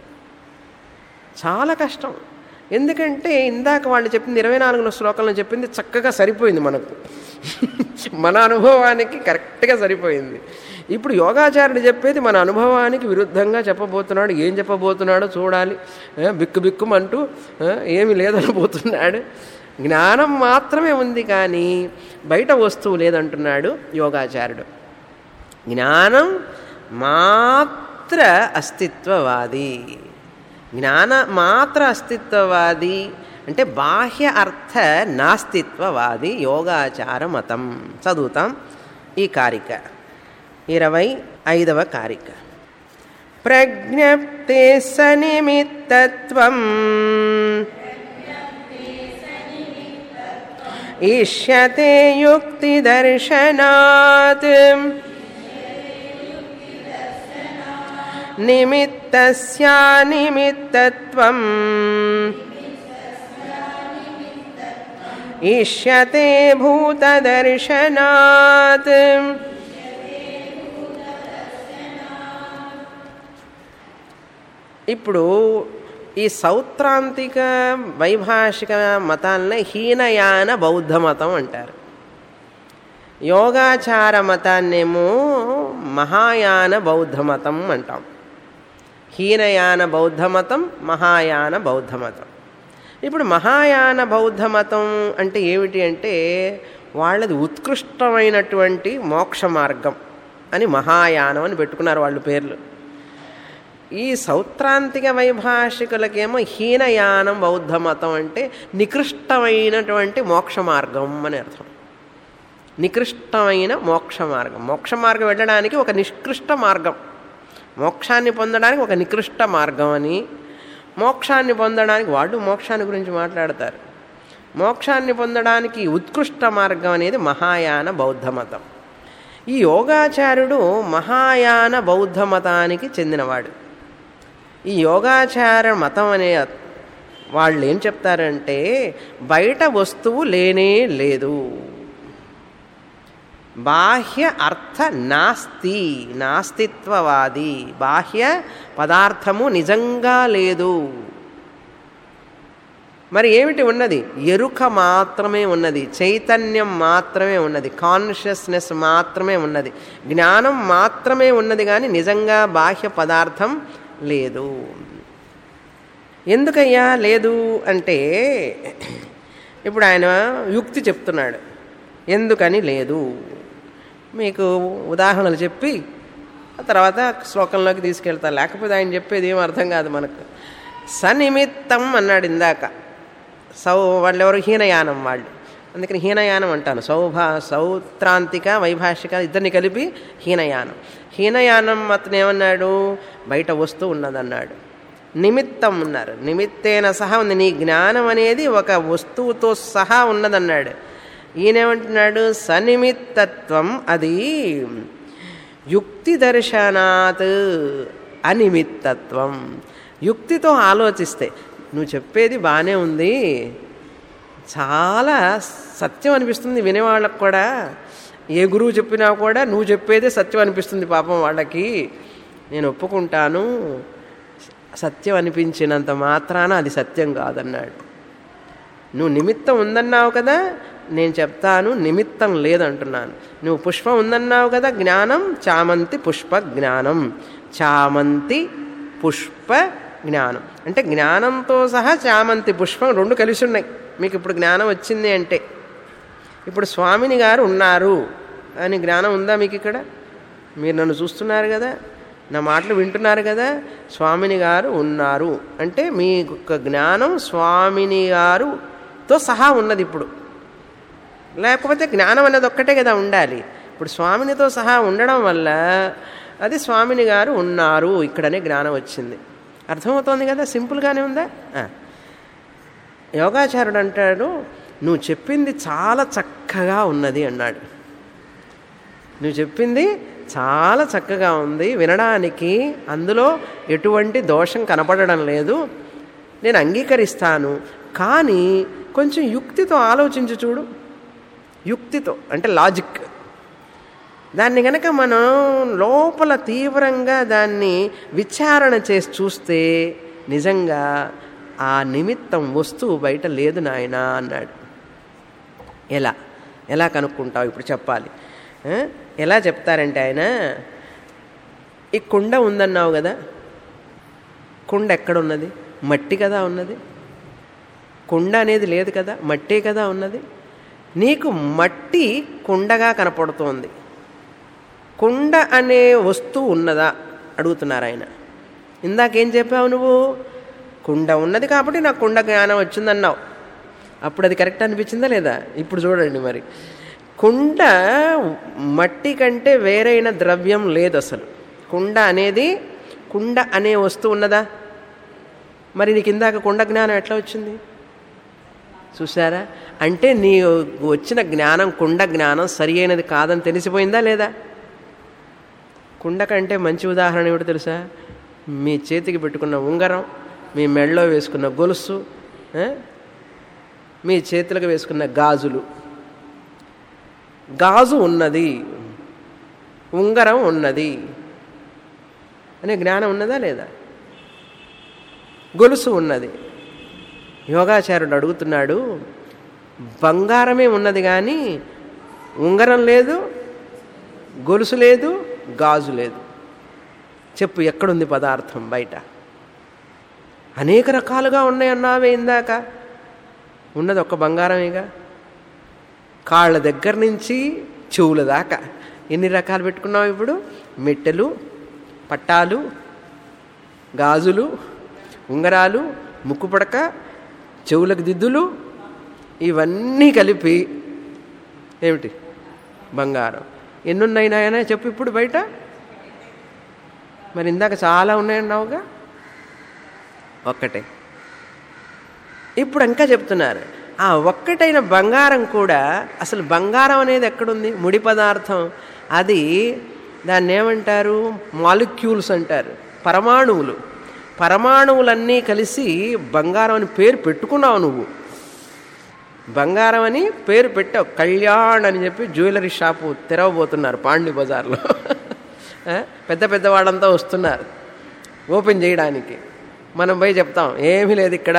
చాలా కష్టం ఎందుకంటే ఇందాక వాళ్ళు చెప్పింది ఇరవై నాలుగులో శ్లోకంలో చెప్పింది చక్కగా సరిపోయింది మనకు మన అనుభవానికి కరెక్ట్గా సరిపోయింది ఇప్పుడు యోగాచార్యుడు చెప్పేది మన అనుభవానికి విరుద్ధంగా చెప్పబోతున్నాడు ఏం చెప్పబోతున్నాడో చూడాలి ఆ, బిక్కు బిక్కుమంటూ ఆ, ఏమీ లేదనబోతున్నాడు జ్ఞానం మాత్రమే ఉంది కానీ బయట వస్తువు లేదంటున్నాడు యోగాచార్యుడు జ్ఞానం మాత్ర అస్తిత్వవాది జ్ఞాన మాత్ర అస్తిత్వవాది అంటే బాహ్య అర్థ నాస్తిత్వవాది యోగాచార మతం చదువుతాం ఈ కారిక ఇరవై ఐదవ కారిక ప్రజ్ఞప్తే సనిమిత్తత్వం ఇష్యతే యుక్తిదర్శనాత్ నిమిత్తస్యానిమిత్తత్వం ఇష్యతే భూతదర్శనాత్ ఇప్పుడు ఈ సౌత్రాంతిక వైభాషిక మతాలనే హీనయాన బౌద్ధ మతం అంటారు యోగాచార మతాన్నేమో మహాయాన బౌద్ధ మతం అంటాం హీనయాన బౌద్ధ మతం మహాయాన బౌద్ధ మతం ఇప్పుడు మహాయాన బౌద్ధ మతం అంటే ఏమిటి అంటే వాళ్ళది ఉత్కృష్టమైనటువంటి మోక్ష మార్గం అని మహాయానం అని పెట్టుకున్నారు వాళ్ళు పేర్లు ఈ సౌత్రాంతిక వైభాషికులకేమో హీనయానం బౌద్ధ మతం అంటే నికృష్టమైనటువంటి మోక్ష మార్గం అని అర్థం నికృష్టమైన మోక్ష మార్గం మోక్ష మార్గం వెళ్ళడానికి ఒక నిష్కృష్ట మార్గం మోక్షాన్ని పొందడానికి ఒక నికృష్ట మార్గం అని మోక్షాన్ని పొందడానికి వాళ్ళు మోక్షాన్ని గురించి మాట్లాడతారు మోక్షాన్ని పొందడానికి ఉత్కృష్ట మార్గం అనేది మహాయాన బౌద్ధ మతం ఈ యోగాచార్యుడు మహాయాన బౌద్ధ మతానికి చెందినవాడు ఈ యోగాచార మతం అనే వాళ్ళు ఏం చెప్తారంటే బయట వస్తువు లేనే లేదు బాహ్య అర్థ నాస్తి నాస్తిత్వవాది బాహ్య పదార్థము నిజంగా లేదు మరి ఏమిటి ఉన్నది ఎరుక మాత్రమే ఉన్నది చైతన్యం మాత్రమే ఉన్నది కాన్షియస్నెస్ మాత్రమే ఉన్నది జ్ఞానం మాత్రమే ఉన్నది కానీ నిజంగా బాహ్య పదార్థం లేదు ఎందుకయ్యా లేదు అంటే ఇప్పుడు ఆయన యుక్తి చెప్తున్నాడు ఎందుకని లేదు మీకు ఉదాహరణలు చెప్పి ఆ తర్వాత శ్లోకంలోకి తీసుకెళ్తా లేకపోతే ఆయన చెప్పేది ఏం అర్థం కాదు మనకు సనిమిత్తం అన్నాడు ఇందాక సౌ వాళ్ళు ఎవరు హీనయానం వాళ్ళు అందుకని హీనయానం అంటాను సౌభా సౌత్రాంతిక వైభాషిక ఇద్దరిని కలిపి హీనయానం హీనయానం అతను ఏమన్నాడు బయట వస్తువు ఉన్నదన్నాడు నిమిత్తం ఉన్నారు నిమిత్తేన సహా ఉంది నీ జ్ఞానం అనేది ఒక వస్తువుతో సహా ఉన్నదన్నాడు ఈయనేమంటున్నాడు సనిమిత్తత్వం అది యుక్తి దర్శనాత్ అనిమిత్తత్వం యుక్తితో ఆలోచిస్తే నువ్వు చెప్పేది బాగానే ఉంది చాలా సత్యం అనిపిస్తుంది వినేవాళ్ళకు కూడా ఏ గురువు చెప్పినా కూడా నువ్వు చెప్పేదే సత్యం అనిపిస్తుంది పాపం వాళ్ళకి నేను ఒప్పుకుంటాను సత్యం అనిపించినంత మాత్రాన అది సత్యం కాదన్నాడు నువ్వు నిమిత్తం ఉందన్నావు కదా నేను చెప్తాను నిమిత్తం లేదంటున్నాను నువ్వు పుష్పం ఉందన్నావు కదా జ్ఞానం చామంతి పుష్ప జ్ఞానం చామంతి పుష్ప జ్ఞానం అంటే జ్ఞానంతో సహా చామంతి పుష్పం రెండు కలిసి ఉన్నాయి మీకు ఇప్పుడు జ్ఞానం వచ్చింది అంటే ఇప్పుడు స్వామిని గారు ఉన్నారు అని జ్ఞానం ఉందా మీకు ఇక్కడ మీరు నన్ను చూస్తున్నారు కదా నా మాటలు వింటున్నారు కదా స్వామిని గారు ఉన్నారు అంటే మీ యొక్క జ్ఞానం స్వామిని గారుతో సహా ఉన్నది ఇప్పుడు లేకపోతే జ్ఞానం అనేది ఒక్కటే కదా ఉండాలి ఇప్పుడు స్వామినితో సహా ఉండడం వల్ల అది స్వామిని గారు ఉన్నారు ఇక్కడనే జ్ఞానం వచ్చింది అర్థమవుతోంది కదా సింపుల్గానే ఉందా ఆ. యోగాచారుడు అంటాడు నువ్వు చెప్పింది చాలా చక్కగా ఉన్నది అన్నాడు నువ్వు చెప్పింది చాలా చక్కగా ఉంది వినడానికి అందులో ఎటువంటి దోషం కనపడడం లేదు నేను అంగీకరిస్తాను కానీ కొంచెం యుక్తితో ఆలోచించి చూడు యుక్తితో అంటే లాజిక్ దాన్ని గనక మనం లోపల తీవ్రంగా దాన్ని విచారణ చేసి చూస్తే నిజంగా ఆ నిమిత్తం వస్తువు బయట లేదు నాయనా అన్నాడు ఎలా ఎలా కనుక్కుంటావు ఇప్పుడు చెప్పాలి ఆ? ఎలా చెప్తారంటే ఆయన ఈ కుండ ఉందన్నావు కదా కుండ ఎక్కడున్నది మట్టి కదా ఉన్నది కుండ అనేది లేదు కదా మట్టే కదా ఉన్నది నీకు మట్టి కుండగా కనపడుతోంది కుండ అనే వస్తువు ఉన్నదా అడుగుతున్నారు ఆయన ఇందాకేం చెప్పావు నువ్వు కుండ ఉన్నది కాబట్టి నాకు కుండ జ్ఞానం వచ్చిందన్నావు అప్పుడు అది కరెక్ట్ అనిపించిందా లేదా ఇప్పుడు చూడండి మరి కుండ మట్టి కంటే వేరైన ద్రవ్యం లేదు అసలు కుండ అనేది కుండ అనే వస్తువు ఉన్నదా మరి నీకు ఇందాక కుండ జ్ఞానం ఎట్లా వచ్చింది చూసారా అంటే నీ వచ్చిన జ్ఞానం కుండ జ్ఞానం సరి అయినది కాదని తెలిసిపోయిందా లేదా కుండ కంటే మంచి ఉదాహరణ ఏమిటో తెలుసా మీ చేతికి పెట్టుకున్న ఉంగరం మీ మెడలో వేసుకున్న గొలుసు ఆ? మీ చేతులకు వేసుకున్న గాజులు గాజు ఉన్నది ఉంగరం ఉన్నది అనే జ్ఞానం ఉన్నదా లేదా గొలుసు ఉన్నది యోగాచార్యుడు అడుగుతున్నాడు బంగారమే ఉన్నది కానీ ఉంగరం లేదు గొలుసు లేదు గాజు లేదు చెప్పు ఎక్కడుంది పదార్థం బయట అనేక రకాలుగా ఉన్నాయన్నావే ఇందాక ఉన్నది ఒక్క బంగారమేగా కాళ్ళ దగ్గర నుంచి చెవుల దాకా ఎన్ని రకాలు పెట్టుకున్నావు ఇప్పుడు మెట్టెలు పట్టాలు గాజులు ఉంగరాలు ముక్కు పడక చెవులకు దిద్దులు ఇవన్నీ కలిపి ఏమిటి బంగారం ఎన్నున్నాయి నాయన చెప్పు ఇప్పుడు బయట మరి ఇందాక చాలా ఉన్నాయన్నావుగా ఒక్కటే ఇప్పుడు ఇంకా చెప్తున్నారు ఆ ఒక్కటైన బంగారం కూడా అసలు బంగారం అనేది ఎక్కడుంది ముడి పదార్థం అది దాన్ని ఏమంటారు మాలిక్యూల్స్ అంటారు పరమాణువులు పరమాణువులన్నీ కలిసి బంగారం అని పేరు పెట్టుకున్నావు నువ్వు బంగారం అని పేరు పెట్టావు కళ్యాణ్ అని చెప్పి జ్యువెలరీ షాపు తెరవబోతున్నారు పాండి బజార్లో ఆ, పెద్ద పెద్ద వాళ్ళంతా వస్తున్నారు ఓపెన్ చేయడానికి మనం పోయి చెప్తాం ఏమీ లేదు ఇక్కడ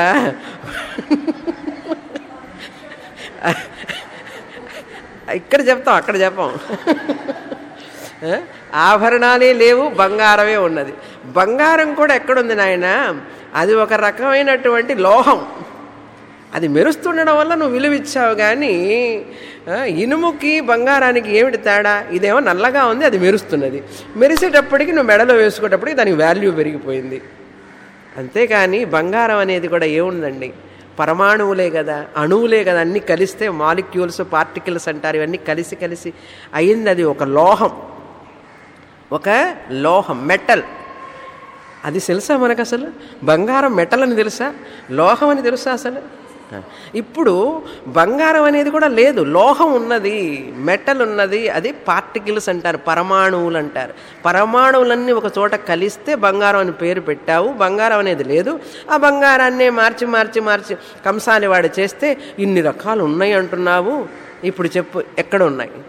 ఇక్కడ చెప్తాం అక్కడ చెప్పాం ఆ, ఆభరణాలే లేవు బంగారమే ఉన్నది బంగారం కూడా ఎక్కడుంది నాయన అది ఒక రకమైనటువంటి లోహం అది మెరుస్తుండడం వల్ల నువ్వు విలువిచ్చావు కానీ ఆ, ఇనుముకి బంగారానికి ఏమిటి తేడా ఇదేమో నల్లగా ఉంది అది మెరుస్తున్నది మెరిసేటప్పటికి నువ్వు మెడలో వేసుకునేటప్పటికి దానికి వాల్యూ పెరిగిపోయింది అంతేకాని బంగారం అనేది కూడా ఏముందండి పరమాణువులే కదా అణువులే కదా అన్నీ కలిస్తే మాలిక్యూల్స్ పార్టికల్స్ అంటారు ఇవన్నీ కలిసి కలిసి అయింది అది ఒక లోహం ఒక లోహం మెటల్ అది తెలుసా మనకు అసలు బంగారం మెటల్ అని తెలుసా లోహం అని తెలుసా అసలు ఇప్పుడు బంగారం అనేది కూడా లేదు లోహం ఉన్నది మెటల్ ఉన్నది అది పార్టికల్స్ అంటారు పరమాణువులు అంటారు పరమాణువులన్నీ ఒక చోట కలిస్తే బంగారం అని పేరు పెట్టావు బంగారం అనేది లేదు ఆ బంగారాన్నే మార్చి మార్చి మార్చి కంసాలి వాడు చేస్తే ఇన్ని రకాలు ఉన్నాయి అంటున్నావు ఇప్పుడు చెప్పు ఎక్కడ ఉన్నాయి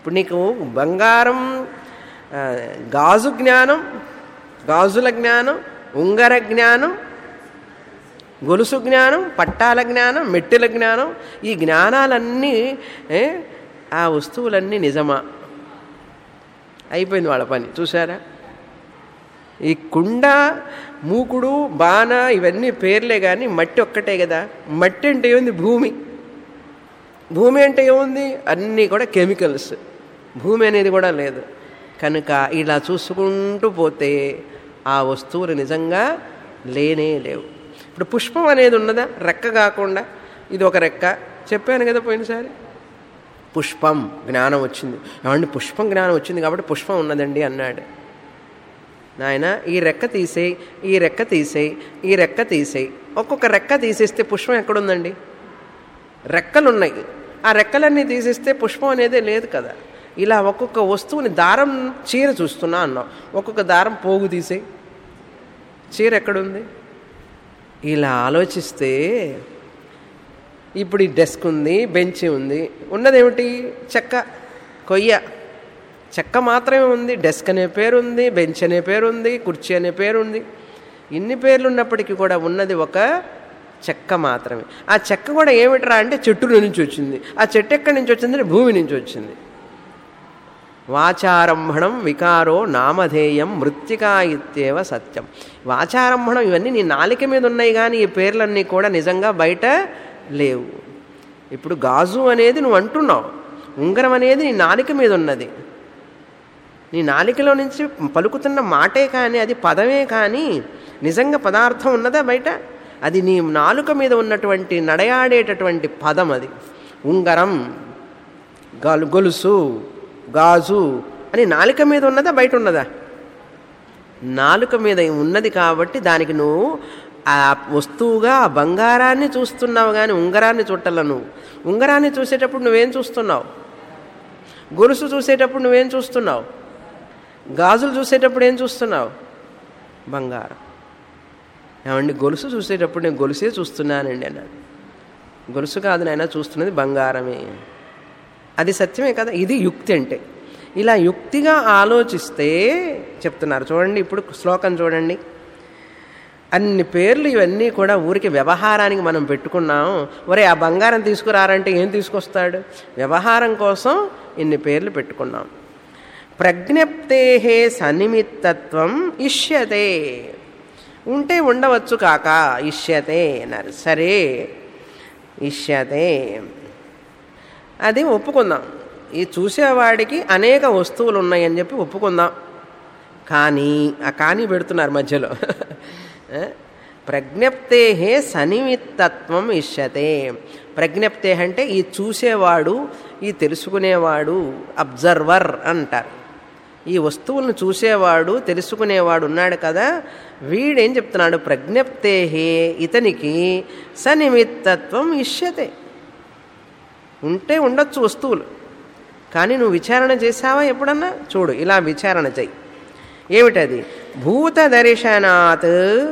ఇప్పుడు నీకు బంగారం ఆ, గాజు జ్ఞానం గాజుల జ్ఞానం ఉంగర జ్ఞానం గొలుసు జ్ఞానం పట్టాల జ్ఞానం మెట్టెల జ్ఞానం ఈ జ్ఞానాలన్నీ ఏ, ఆ వస్తువులన్నీ నిజమా అయిపోయింది వాళ్ళ పని చూసారా ఈ కుండ మూకుడు బాణ ఇవన్నీ పేర్లే కానీ మట్టి ఒక్కటే కదా మట్టి అంటే ఏముంది భూమి భూమి అంటే ఏముంది అన్నీ కూడా కెమికల్స్ భూమి అనేది కూడా లేదు కనుక ఇలా చూసుకుంటూ పోతే ఆ వస్తువులు నిజంగా లేనే లేవు ఇప్పుడు పుష్పం అనేది ఉన్నదా రెక్క కాకుండా ఇది ఒక రెక్క చెప్పాను కదా పోయినసారి పుష్పం జ్ఞానం వచ్చింది ఏమండి పుష్పం జ్ఞానం వచ్చింది కాబట్టి పుష్పం ఉన్నదండి అన్నాడు నాయన ఈ రెక్క తీసేయి ఈ రెక్క తీసేయి ఈ రెక్క తీసేయి ఒక్కొక్క రెక్క తీసేస్తే పుష్పం ఎక్కడుందండి రెక్కలు ఉన్నాయి ఆ రెక్కలన్నీ తీసేస్తే పుష్పం అనేదే లేదు కదా ఇలా ఒక్కొక్క వస్తువుని దారం చీర చూస్తున్నా అన్నాం ఒక్కొక్క దారం పోగు తీసేయి చీర ఎక్కడుంది ఇలా ఆలోచిస్తే ఇప్పుడు ఈ డెస్క్ ఉంది బెంచ్ ఉంది ఉన్నదేమిటి చెక్క కొయ్య చెక్క మాత్రమే ఉంది డెస్క్ అనే పేరు ఉంది బెంచ్ అనే పేరు ఉంది కుర్చీ అనే పేరు ఉంది ఇన్ని పేర్లు ఉన్నప్పటికీ కూడా ఉన్నది ఒక చెక్క మాత్రమే ఆ చెక్క కూడా ఏమిట్రా అంటే చెట్టు నుంచి వచ్చింది ఆ చెట్టు ఎక్కడి నుంచి వచ్చింది భూమి నుంచి వచ్చింది వాచారంభణం వికారో నామధేయం మృత్తికా ఇత్యేవ సత్యం వాచారంభణం ఇవన్నీ నీ నాలిక మీద ఉన్నాయి కానీ ఈ పేర్లన్నీ కూడా నిజంగా బయట లేవు ఇప్పుడు గాజు అనేది నువ్వు అంటున్నావు ఉంగరం అనేది నీ నాలిక మీద ఉన్నది నీ నాలికలో నుంచి పలుకుతున్న మాటే కానీ అది పదమే కానీ నిజంగా పదార్థం ఉన్నదా బయట అది నీ నాలుక మీద ఉన్నటువంటి నడయాడేటటువంటి పదం అది ఉంగరం గలు గొలుసు గాజు అని నాలుక మీద ఉన్నదా బయట ఉన్నదా నాలుక మీద ఉన్నది కాబట్టి దానికి నువ్వు ఆ వస్తువుగా ఆ బంగారాన్ని చూస్తున్నావు కానీ ఉంగరాన్ని చుట్టల నువ్వు ఉంగరాన్ని చూసేటప్పుడు నువ్వేం చూస్తున్నావు గొలుసు చూసేటప్పుడు నువ్వేం చూస్తున్నావు గాజులు చూసేటప్పుడు ఏం చూస్తున్నావు బంగారం ఏమండి గొలుసు చూసేటప్పుడు నేను గొలుసే చూస్తున్నానండి అన్నాడు గొలుసు కాదు నాయన చూస్తున్నది బంగారమే అది సత్యమే కదా ఇది యుక్తి అంటే ఇలా యుక్తిగా ఆలోచిస్తే చెప్తున్నారు చూడండి ఇప్పుడు శ్లోకం చూడండి అన్ని పేర్లు ఇవన్నీ కూడా ఊరికి వ్యవహారానికి మనం పెట్టుకున్నాం ఒరే ఆ బంగారం తీసుకురారంటే ఏం తీసుకొస్తాడు వ్యవహారం కోసం ఇన్ని పేర్లు పెట్టుకున్నాం ప్రజ్ఞప్తే సనిమిత్తత్వం ఇష్యతే ఉంటే ఉండవచ్చు కాక ఇష్యతే అన్నారు సరే ఇష్యతే అది ఒప్పుకుందాం ఈ చూసేవాడికి అనేక వస్తువులు ఉన్నాయని చెప్పి ఒప్పుకుందాం కానీ ఆ కానీ పెడుతున్నారు మధ్యలో ప్రజ్ఞప్తే సనిమిత్తత్వం ఇష్యతే ప్రజ్ఞప్తే అంటే ఈ చూసేవాడు ఈ తెలుసుకునేవాడు అబ్జర్వర్ అంటారు ఈ వస్తువులను చూసేవాడు తెలుసుకునేవాడు ఉన్నాడు కదా వీడేం చెప్తున్నాడు ప్రజ్ఞప్తే ఇతనికి సనిమిత్తత్వం ఇష్యతే ఉంటే ఉండొచ్చు వస్తువులు కానీ నువ్వు విచారణ చేసావా ఎప్పుడన్నా చూడు ఇలా విచారణ చెయ్యి ఏమిటది భూత దర్శనాత్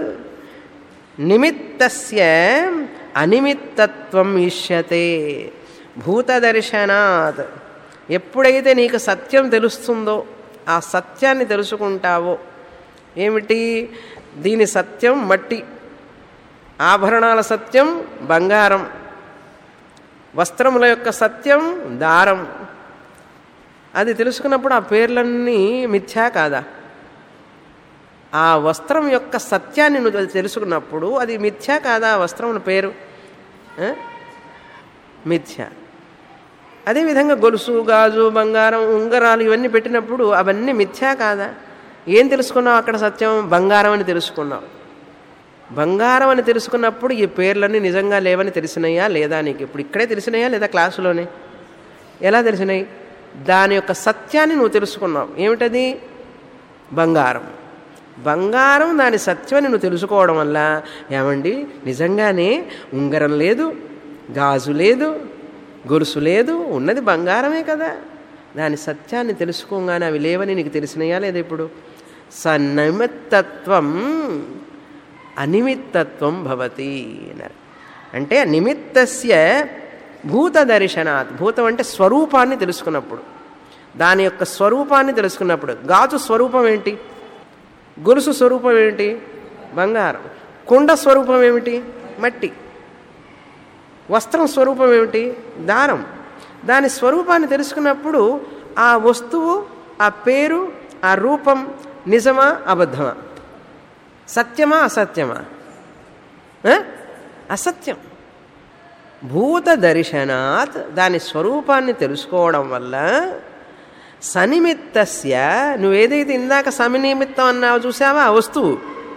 నిమిత్తస్య అనిమిత్తత్వం ఇష్యతే భూత దర్శనాత్ ఎప్పుడైతే నీకు సత్యం తెలుస్తుందో ఆ సత్యాన్ని తెలుసుకుంటావో ఏమిటి దీని సత్యం మట్టి ఆభరణాల సత్యం బంగారం వస్త్రముల యొక్క సత్యం దారం అది తెలుసుకున్నప్పుడు ఆ పేర్లన్నీ మిథ్యా కాదా ఆ వస్త్రం యొక్క సత్యాన్ని నువ్వు తెలుసుకున్నప్పుడు అది మిథ్యా కాదా ఆ వస్త్రం పేరు మిథ్య అదేవిధంగా గొలుసు గాజు బంగారం ఉంగరాలు ఇవన్నీ పెట్టినప్పుడు అవన్నీ మిథ్యా కాదా ఏం తెలుసుకున్నావు అక్కడ సత్యం బంగారం అని తెలుసుకున్నావు బంగారం అని తెలుసుకున్నప్పుడు ఈ పేర్లన్నీ నిజంగా లేవని తెలిసినాయా లేదా నీకు ఇప్పుడు ఇక్కడే తెలిసినాయా లేదా క్లాసులోనే ఎలా తెలిసినాయి దాని యొక్క సత్యాన్ని నువ్వు తెలుసుకున్నావు ఏమిటది బంగారం బంగారం దాని సత్యమని నువ్వు తెలుసుకోవడం వల్ల ఏమండి నిజంగానే ఉంగరం లేదు గాజు లేదు గొలుసు లేదు ఉన్నది బంగారమే కదా దాని సత్యాన్ని తెలుసుకోగానే అవి లేవని నీకు తెలిసినాయా లేదా ఇప్పుడు సన్నిమిత్తత్వం అనిమిత్తత్వం భవతి అన్నారు అంటే నిమిత్తస్య భూత దర్శనాత్ భూతం అంటే స్వరూపాన్ని తెలుసుకున్నప్పుడు దాని యొక్క స్వరూపాన్ని తెలుసుకున్నప్పుడు గాజు స్వరూపం ఏంటి గొలుసు స్వరూపం ఏమిటి బంగారం కుండ స్వరూపం ఏమిటి మట్టి వస్త్రం స్వరూపం ఏమిటి దారం దాని స్వరూపాన్ని తెలుసుకున్నప్పుడు ఆ వస్తువు ఆ పేరు ఆ రూపం నిజమా అబద్ధమా సత్యమా అసత్యమా ఆ? అసత్యం భూత దర్శనాత్ దాని స్వరూపాన్ని తెలుసుకోవడం వల్ల సనిమిత్తస్య నువ్వేదైతే ఇందాక సమినిమిత్తం అన్నావు చూసావా ఆ వస్తువు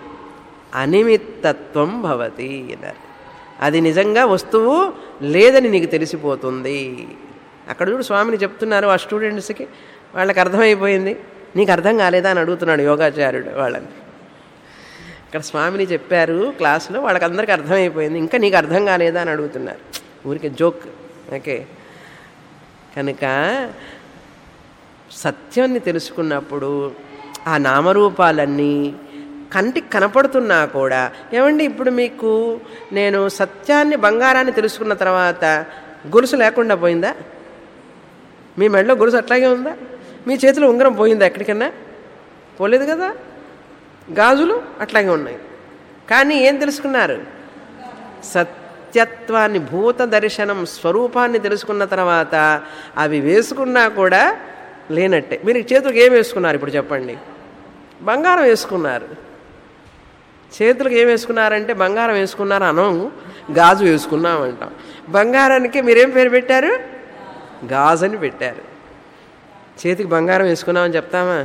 అనిమిత్తత్వం భవతి అన్నారు అది నిజంగా వస్తువు లేదని నీకు తెలిసిపోతుంది అక్కడ చూడు స్వామిని చెప్తున్నారు ఆ స్టూడెంట్స్కి వాళ్ళకి అర్థమైపోయింది నీకు అర్థం కాలేదా అని అడుగుతున్నాడు యోగాచార్యుడు వాళ్ళని ఇక్కడ స్వామిని చెప్పారు క్లాసులో వాళ్ళకి అందరికీ అర్థమైపోయింది ఇంకా నీకు అర్థం కాలేదా అని అడుగుతున్నారు ఊరికి జోక్ ఓకే కనుక సత్యాన్ని తెలుసుకున్నప్పుడు ఆ నామరూపాలన్నీ కంటికి కనపడుతున్నా కూడా ఏమండి ఇప్పుడు మీకు నేను సత్యాన్ని బంగారాన్ని తెలుసుకున్న తర్వాత గొలుసు లేకుండా పోయిందా మీ మెడలో గొలుసు అట్లాగే ఉందా మీ చేతిలో ఉంగరం పోయిందా ఎక్కడికన్నా పోలేదు కదా గాజులు అట్లాగే ఉన్నాయి కానీ ఏం తెలుసుకున్నారు సత్యత్వాన్ని భూత దర్శనం స్వరూపాన్ని తెలుసుకున్న తర్వాత అవి వేసుకున్నా కూడా లేనట్టే మీరు చేతులకు ఏం వేసుకున్నారు ఇప్పుడు చెప్పండి బంగారం వేసుకున్నారు చేతులకు ఏం వేసుకున్నారంటే బంగారం వేసుకున్నారు అనం గాజు వేసుకున్నాం అంటాం బంగారానికి మీరేం పేరు పెట్టారు గాజు అని పెట్టారు చేతికి బంగారం వేసుకున్నామని చెప్తామా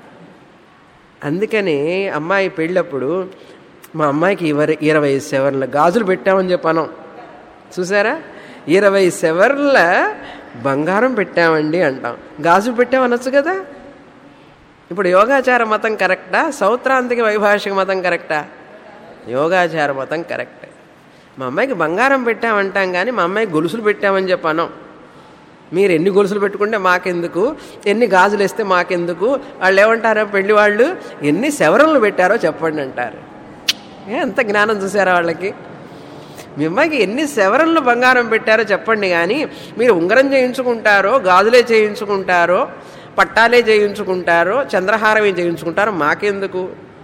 అందుకని అమ్మాయి పెళ్ళప్పుడు మా అమ్మాయికి ఇవర ఇరవై సెవర్ల గాజులు పెట్టామని చెప్పాను చూసారా ఇరవై సెవర్ల బంగారం పెట్టామండి అంటాం గాజు పెట్టామనొచ్చు కదా ఇప్పుడు యోగాచార మతం కరెక్టా సౌత్రాంతిక వైభాషిక మతం కరెక్టా యోగాచార మతం కరెక్టే మా అమ్మాయికి బంగారం పెట్టామంటాం కానీ మా అమ్మాయికి గొలుసులు పెట్టామని చెప్పాను మీరు ఎన్ని గొలుసులు పెట్టుకుంటే మాకెందుకు ఎన్ని గాజులు వేస్తే మాకెందుకు వాళ్ళు ఏమంటారో పెళ్లి వాళ్ళు ఎన్ని శవరలు పెట్టారో చెప్పండి అంటారు ఏ, ఎంత జ్ఞానం చూసారా వాళ్ళకి మీ అమ్మాయికి ఎన్ని శవరంలో బంగారం పెట్టారో చెప్పండి కానీ మీరు ఉంగరం చేయించుకుంటారో గాజులే చేయించుకుంటారో పట్టాలే చేయించుకుంటారో చంద్రహారమే చేయించుకుంటారో మాకెందుకు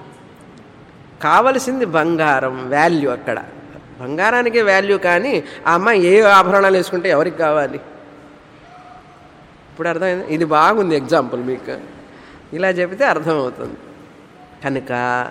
కావలసింది బంగారం వాల్యూ అక్కడ బంగారానికే వాల్యూ కానీ ఆ అమ్మాయి ఏ ఆభరణాలు వేసుకుంటే ఎవరికి కావాలి ఇప్పుడు అర్థమైంది ఇది బాగుంది ఎగ్జాంపుల్ మీకు ఇలా చెబితే అర్థమవుతుంది కనుక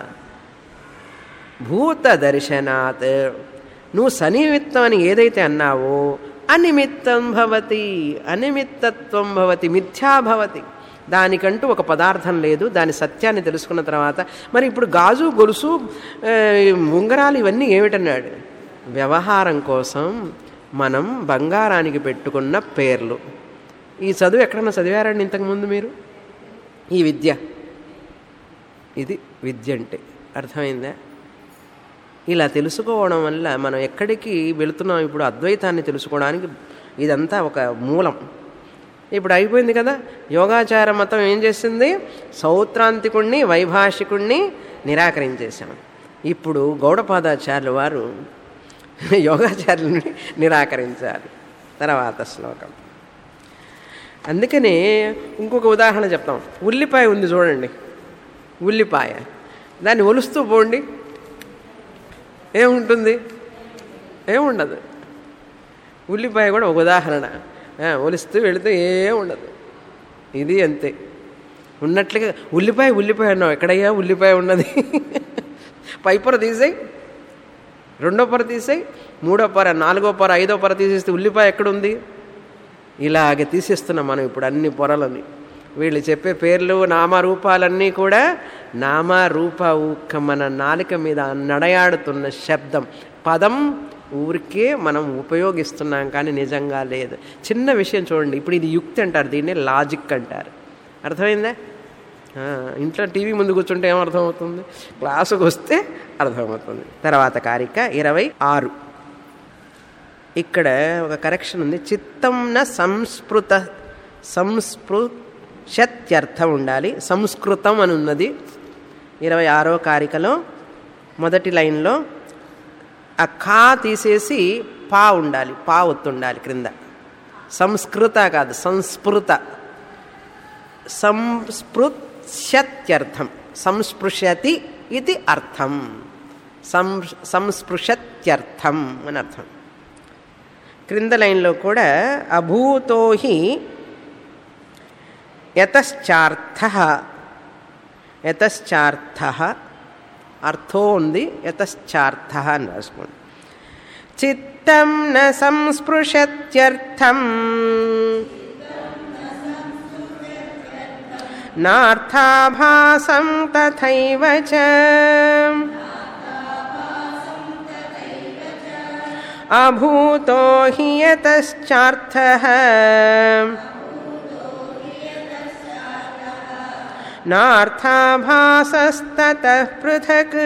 భూత దర్శనాత్ నువ్వు సనిమిత్తం అని ఏదైతే అన్నావో అనిమిత్తం భవతి అనిమిత్తత్వం భవతి మిథ్యా భవతి దానికంటూ ఒక పదార్థం లేదు దాని సత్యాన్ని తెలుసుకున్న తర్వాత మరి ఇప్పుడు గాజు గొలుసు ఆ, ఉంగరాలు ఇవన్నీ ఏమిటన్నాడు వ్యవహారం కోసం మనం బంగారానికి పెట్టుకున్న పేర్లు ఈ చదువు ఎక్కడన్నా చదివారండి ఇంతకుముందు మీరు ఈ విద్య ఇది విద్య అంటే అర్థమైందా ఇలా తెలుసుకోవడం వల్ల మనం ఎక్కడికి వెళుతున్నాం ఇప్పుడు అద్వైతాన్ని తెలుసుకోవడానికి ఇదంతా ఒక మూలం ఇప్పుడు అయిపోయింది కదా యోగాచార మతం ఏం చేసింది సౌత్రాంతికుణ్ణి వైభాషికుణ్ణి నిరాకరించేశాం ఇప్పుడు గౌడపాదాచార్యుల వారు యోగాచార్యుని నిరాకరించారు తర్వాత శ్లోకం అందుకనే ఇంకొక ఉదాహరణ చెప్తాం ఉల్లిపాయ ఉంది చూడండి ఉల్లిపాయ దాన్ని ఒలుస్తూ పోండి ఏముంటుంది ఏముండదు ఉల్లిపాయ కూడా ఒక ఉదాహరణ ఆ, ఒలుస్తూ వెళితే ఏముండదు ఇది అంతే ఉన్నట్లుగా ఉల్లిపాయ ఉల్లిపాయ అన్నావు ఎక్కడయ్యా ఉల్లిపాయ ఉన్నది పై పొర తీసేయి రెండో పొర తీసేయి మూడో పొర నాలుగో పొర ఐదో పొర తీసేస్తే ఉల్లిపాయ ఎక్కడుంది ఇలాగే తీసేస్తున్నాం మనం ఇప్పుడు అన్ని పొరలని వీళ్ళు చెప్పే పేర్లు నామరూపాలన్నీ కూడా నామరూప ఊక మన నాలుక మీద నడయాడుతున్న శబ్దం పదం ఊరికే మనం ఉపయోగిస్తున్నాం కానీ నిజంగా లేదు చిన్న విషయం చూడండి ఇప్పుడు ఇది యుక్తి అంటారు దీన్నే లాజిక్ అంటారు అర్థమైందా ఆ, ఇంట్లో టీవీ ముందు కూర్చుంటే ఏమర్థమవుతుంది క్లాసుకు వస్తే అర్థమవుతుంది తర్వాత కారిక ఇరవై ఆరు ఇక్కడ ఒక కరెక్షన్ ఉంది చిత్తం న సంస్పృత సంస్పృశత్యర్థం ఉండాలి సంస్కృతం అని ఉన్నది ఇరవై ఆరో కారికలో మొదటి లైన్లో ఆ ఖా తీసేసి పా ఉండాలి పా ఒత్తు ఉండాలి క్రింద సంస్కృత కాదు సంస్కృత సంస్పృశ్యత్యర్థం సంస్పృశతి ఇది అర్థం సం సంస్పృశత్యర్థం అని అర్థం క్రింద లైన్లో కూడా అభూతో హి యతశ్చార్థ యతశ్చార్థ అర్థో ఉంది యతశ్చార్థ అని రాసుకోండి చిత్తం న సంస్పృశత్యర్థం నార్థాభాసం తథైవ చ అభూతో హి యతశ్చార్థః నార్థాభాసస్తతః పృథక్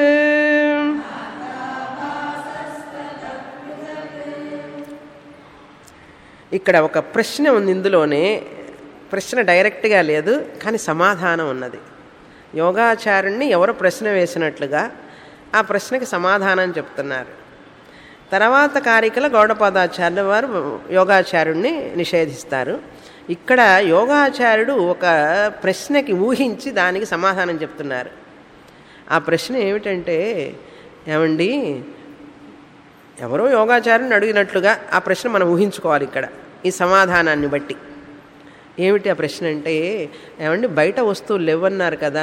ఇక్కడ ఒక ప్రశ్న ఉంది ఇందులోనే ప్రశ్న డైరెక్ట్గా లేదు కానీ సమాధానం ఉన్నది యోగాచార్యుణ్ణి ఎవరు ప్రశ్న వేసినట్లుగా ఆ ప్రశ్నకి సమాధానం చెప్తున్నారు తర్వాత కారికల గౌడపాదాచార్యుల వారు యోగాచార్యుణ్ణి నిషేధిస్తారు ఇక్కడ యోగాచార్యుడు ఒక ప్రశ్నకి ఊహించి దానికి సమాధానం చెప్తున్నారు ఆ ప్రశ్న ఏమిటంటే ఏమండి ఎవరో యోగాచార్యుని అడిగినట్లుగా ఆ ప్రశ్న మనం ఊహించుకోవాలి ఇక్కడ ఈ సమాధానాన్ని బట్టి ఏమిటి ఆ ప్రశ్న అంటే ఏమండి బయట వస్తువులు లేవన్నారు కదా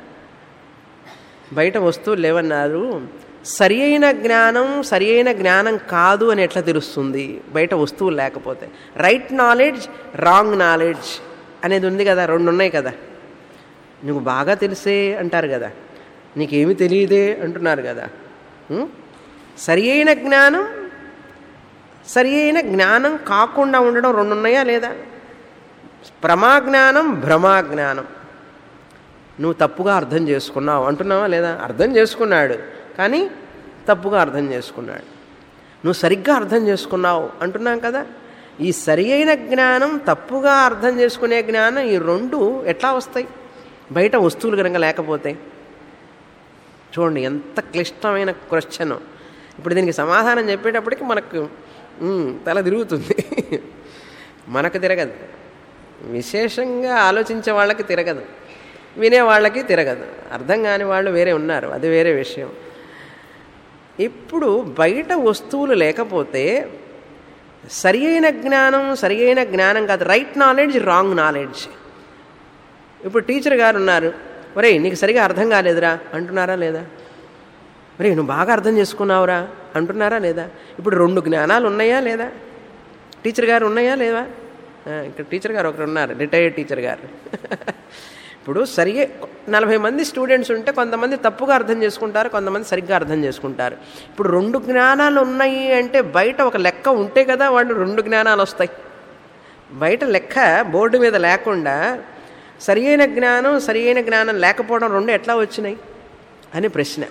బయట వస్తువులు లేవన్నారు సరి అయిన జ్ఞానం సరి అయిన జ్ఞానం కాదు అని ఎట్లా తెలుస్తుంది బయట వస్తువులు లేకపోతే రైట్ నాలెడ్జ్ రాంగ్ నాలెడ్జ్ అనేది ఉంది కదా రెండు ఉన్నాయి కదా నువ్వు బాగా తెలిసే అంటారు కదా నీకేమి తెలియదే అంటున్నారు కదా ఉం? సరి అయిన జ్ఞానం సరి అయిన జ్ఞానం కాకుండా ఉండడం రెండు ఉన్నాయా లేదా ప్రమాజ్ఞానం భ్రమాజ్ఞానం నువ్వు తప్పుగా అర్థం చేసుకున్నావు అంటున్నావా లేదా అర్థం చేసుకున్నాడు కానీ తప్పుగా అర్థం చేసుకున్నాడు నువ్వు సరిగ్గా అర్థం చేసుకున్నావు అంటున్నాం కదా ఈ సరి అయిన జ్ఞానం తప్పుగా అర్థం చేసుకునే జ్ఞానం ఈ రెండు ఎట్లా వస్తాయి బయట వస్తువులు కనుక లేకపోతే చూడండి ఎంత క్లిష్టమైన క్వశ్చన్ ఇప్పుడు దీనికి సమాధానం చెప్పేటప్పటికి మనకు ఉమ్, తల తిరుగుతుంది మనకు తిరగదు విశేషంగా ఆలోచించే వాళ్ళకి తిరగదు వినే వాళ్ళకి తిరగదు అర్థం కాని వాళ్ళు వేరే ఉన్నారు అది వేరే విషయం ఇప్పుడు బయట వస్తువులు లేకపోతే సరి అయిన జ్ఞానం సరి అయిన జ్ఞానం కాదు రైట్ నాలెడ్జ్ రాంగ్ నాలెడ్జ్ ఇప్పుడు టీచర్ గారు ఉన్నారు ఒరేయ్ నీకు సరిగా అర్థం కాలేదురా అంటున్నారా లేదా ఒరేయ్ నువ్వు బాగా అర్థం చేసుకున్నావురా అంటున్నారా లేదా ఇప్పుడు రెండు జ్ఞానాలు ఉన్నాయా లేదా టీచర్ గారు ఉన్నాయా లేదా ఆ, ఇక్కడ టీచర్ గారు ఒకరు ఉన్నారు రిటైర్డ్ టీచర్ గారు ఇప్పుడు సరిగే నలభై మంది స్టూడెంట్స్ ఉంటే కొంతమంది తప్పుగా అర్థం చేసుకుంటారు కొంతమంది సరిగ్గా అర్థం చేసుకుంటారు ఇప్పుడు రెండు జ్ఞానాలు ఉన్నాయి అంటే బయట ఒక లెక్క ఉంటే కదా వాళ్ళు రెండు జ్ఞానాలు వస్తాయి బయట లెక్క బోర్డు మీద లేకుండా సరి అయిన జ్ఞానం సరి అయిన జ్ఞానం లేకపోవడం రెండు ఎట్లా వచ్చినాయి అని ప్రశ్న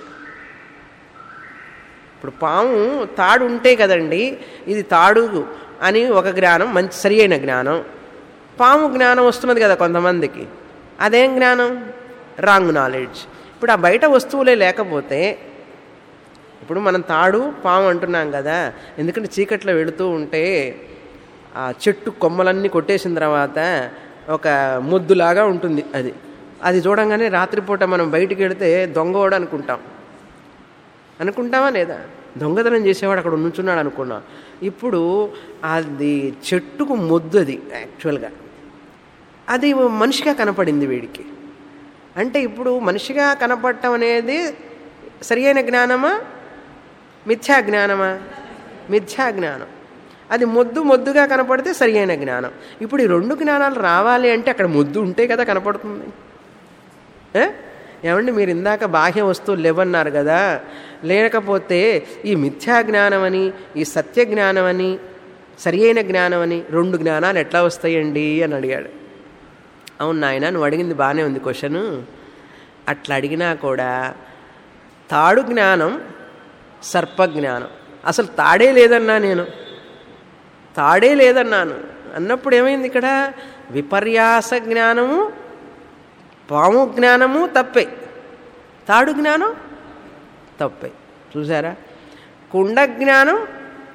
ఇప్పుడు పాము తాడు ఉంటే కదండి ఇది తాడు అని ఒక జ్ఞానం మంచి సరి అయిన జ్ఞానం పాము జ్ఞానం వస్తున్నది కదా కొంతమందికి అదేం జ్ఞానం రాంగ్ నాలెడ్జ్ ఇప్పుడు ఆ బయట వస్తువులే లేకపోతే ఇప్పుడు మనం తాడు పాము అంటున్నాం కదా ఎందుకంటే చీకట్లో వెళుతూ ఉంటే ఆ చెట్టు కొమ్మలన్నీ కొట్టేసిన తర్వాత ఒక ముద్దులాగా ఉంటుంది అది అది చూడంగానే రాత్రిపూట మనం బయటికి వెళితే దొంగవాడు అనుకుంటాం అనుకుంటామా లేదా దొంగతనం చేసేవాడు అక్కడ నుంచున్నాడు అనుకున్నాం ఇప్పుడు అది చెట్టుకు మొద్దు అది యాక్చువల్గా అది మనిషిగా కనపడింది వీడికి అంటే ఇప్పుడు మనిషిగా కనపడటం అనేది సరి అయిన జ్ఞానమా మిథ్యా జ్ఞానమా మిథ్యా జ్ఞానం అది మొద్దు మొద్దుగా కనపడితే సరి అయిన జ్ఞానం ఇప్పుడు ఈ రెండు జ్ఞానాలు రావాలి అంటే అక్కడ మొద్దు ఉంటే కదా కనపడుతుంది ఏ? ఏమండి మీరు ఇందాక బాహ్య వస్తువులు లేవన్నారు కదా లేకపోతే ఈ మిథ్యా జ్ఞానమని ఈ సత్య జ్ఞానమని సరి అయిన జ్ఞానమని రెండు జ్ఞానాలు ఎట్లా వస్తాయండి అని అడిగాడు అవును నాయన నువ్వు అడిగింది బాగానే ఉంది క్వశ్చన్ అట్లా అడిగినా కూడా తాడు జ్ఞానం సర్పజ్ఞానం అసలు తాడే లేదన్నా నేను తాడే లేదన్నాను అన్నప్పుడు ఏమైంది ఇక్కడ విపర్యాస జ్ఞానము పాము జ్ఞానము తప్పే తాడు జ్ఞానం తప్పే చూసారా కుండ జ్ఞానం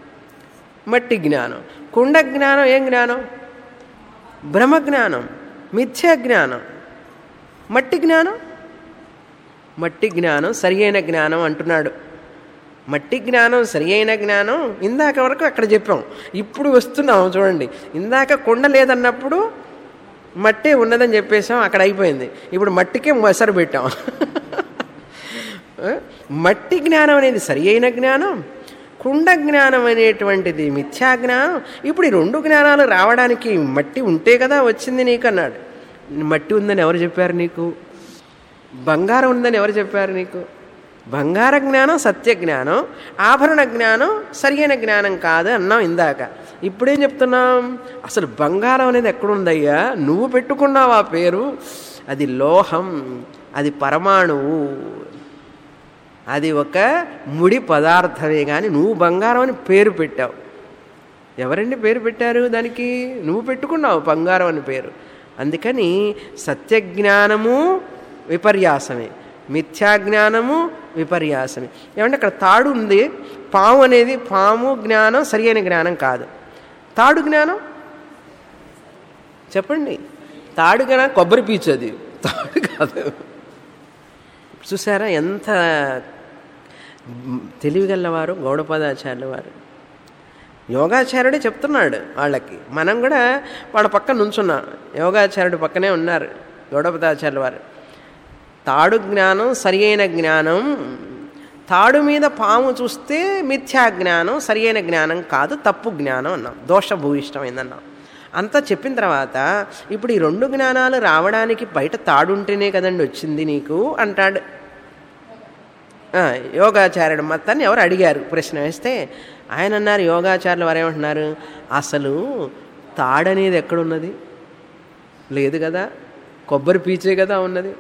మట్టి జ్ఞానం కుండ జ్ఞానం ఏం జ్ఞానం బ్రహ్మ జ్ఞానం మిథ్యా జ్ఞానం మట్టి జ్ఞానం మట్టి జ్ఞానం సరి అయిన జ్ఞానం అంటున్నాడు మట్టి జ్ఞానం సరి అయిన జ్ఞానం ఇందాక వరకు అక్కడ చెప్పాం ఇప్పుడు వస్తున్నాం చూడండి ఇందాక కొండ లేదన్నప్పుడు మట్టే ఉన్నదని చెప్పేసాం అక్కడ అయిపోయింది ఇప్పుడు మట్టికే మొసరు పెట్టాం మట్టి జ్ఞానం అనేది సరి అయిన జ్ఞానం కుండ జ్ఞానం అనేటువంటిది మిథ్యా జ్ఞానం ఇప్పుడు ఈ రెండు జ్ఞానాలు రావడానికి మట్టి ఉంటే కదా వచ్చింది నీకు అన్నాడు మట్టి ఉందని ఎవరు చెప్పారు నీకు బంగారం ఉందని ఎవరు చెప్పారు నీకు బంగార జ్ఞానం సత్య జ్ఞానం ఆభరణ జ్ఞానం సరియైన జ్ఞానం కాదు అన్నాం ఇందాక ఇప్పుడేం చెప్తున్నాం అసలు బంగారం అనేది ఎక్కడుందయ్యా నువ్వు పెట్టుకున్నావు ఆ పేరు అది లోహం అది పరమాణువు అది ఒక ముడి పదార్థమే కానీ నువ్వు బంగారం అని పేరు పెట్టావు ఎవరండి పేరు పెట్టారు దానికి నువ్వు పెట్టుకున్నావు బంగారం అని పేరు అందుకని సత్యజ్ఞానము విపర్యాసమే మిథ్యాజ్ఞానము విపర్యాసమే ఏమంటే అక్కడ తాడు ఉంది పాము అనేది పాము జ్ఞానం సరి అయిన జ్ఞానం కాదు తాడు జ్ఞానం చెప్పండి తాడు జ్ఞానం కొబ్బరి పీచు అది తాడు కాదు చూసారా ఎంత తెలివిగలవారు గౌడపదాచార్యుల వారు యోగాచార్యుడే చెప్తున్నాడు వాళ్ళకి మనం కూడా వాళ్ళ పక్కన నుంచున్నాం యోగాచార్యుడు పక్కనే ఉన్నారు గౌడపదాచార్యుల వారు తాడు జ్ఞానం సరి అయిన జ్ఞానం తాడు మీద పాము చూస్తే మిథ్యా జ్ఞానం సరి అయిన జ్ఞానం కాదు తప్పు జ్ఞానం అన్నాం దోషభూయిష్టమైందన్నాం అంతా చెప్పిన తర్వాత ఇప్పుడు ఈ రెండు జ్ఞానాలు రావడానికి బయట తాడుంటేనే కదండి వచ్చింది నీకు అంటాడు యోగాచార్యుడు మొత్తాన్ని ఎవరు అడిగారు ప్రశ్న వేస్తే ఆయన అన్నారు యోగాచార్యులు వారు ఏమంటున్నారు అసలు తాడనేది ఎక్కడున్నది లేదు కదా కొబ్బరి పీచే కదా ఉన్నది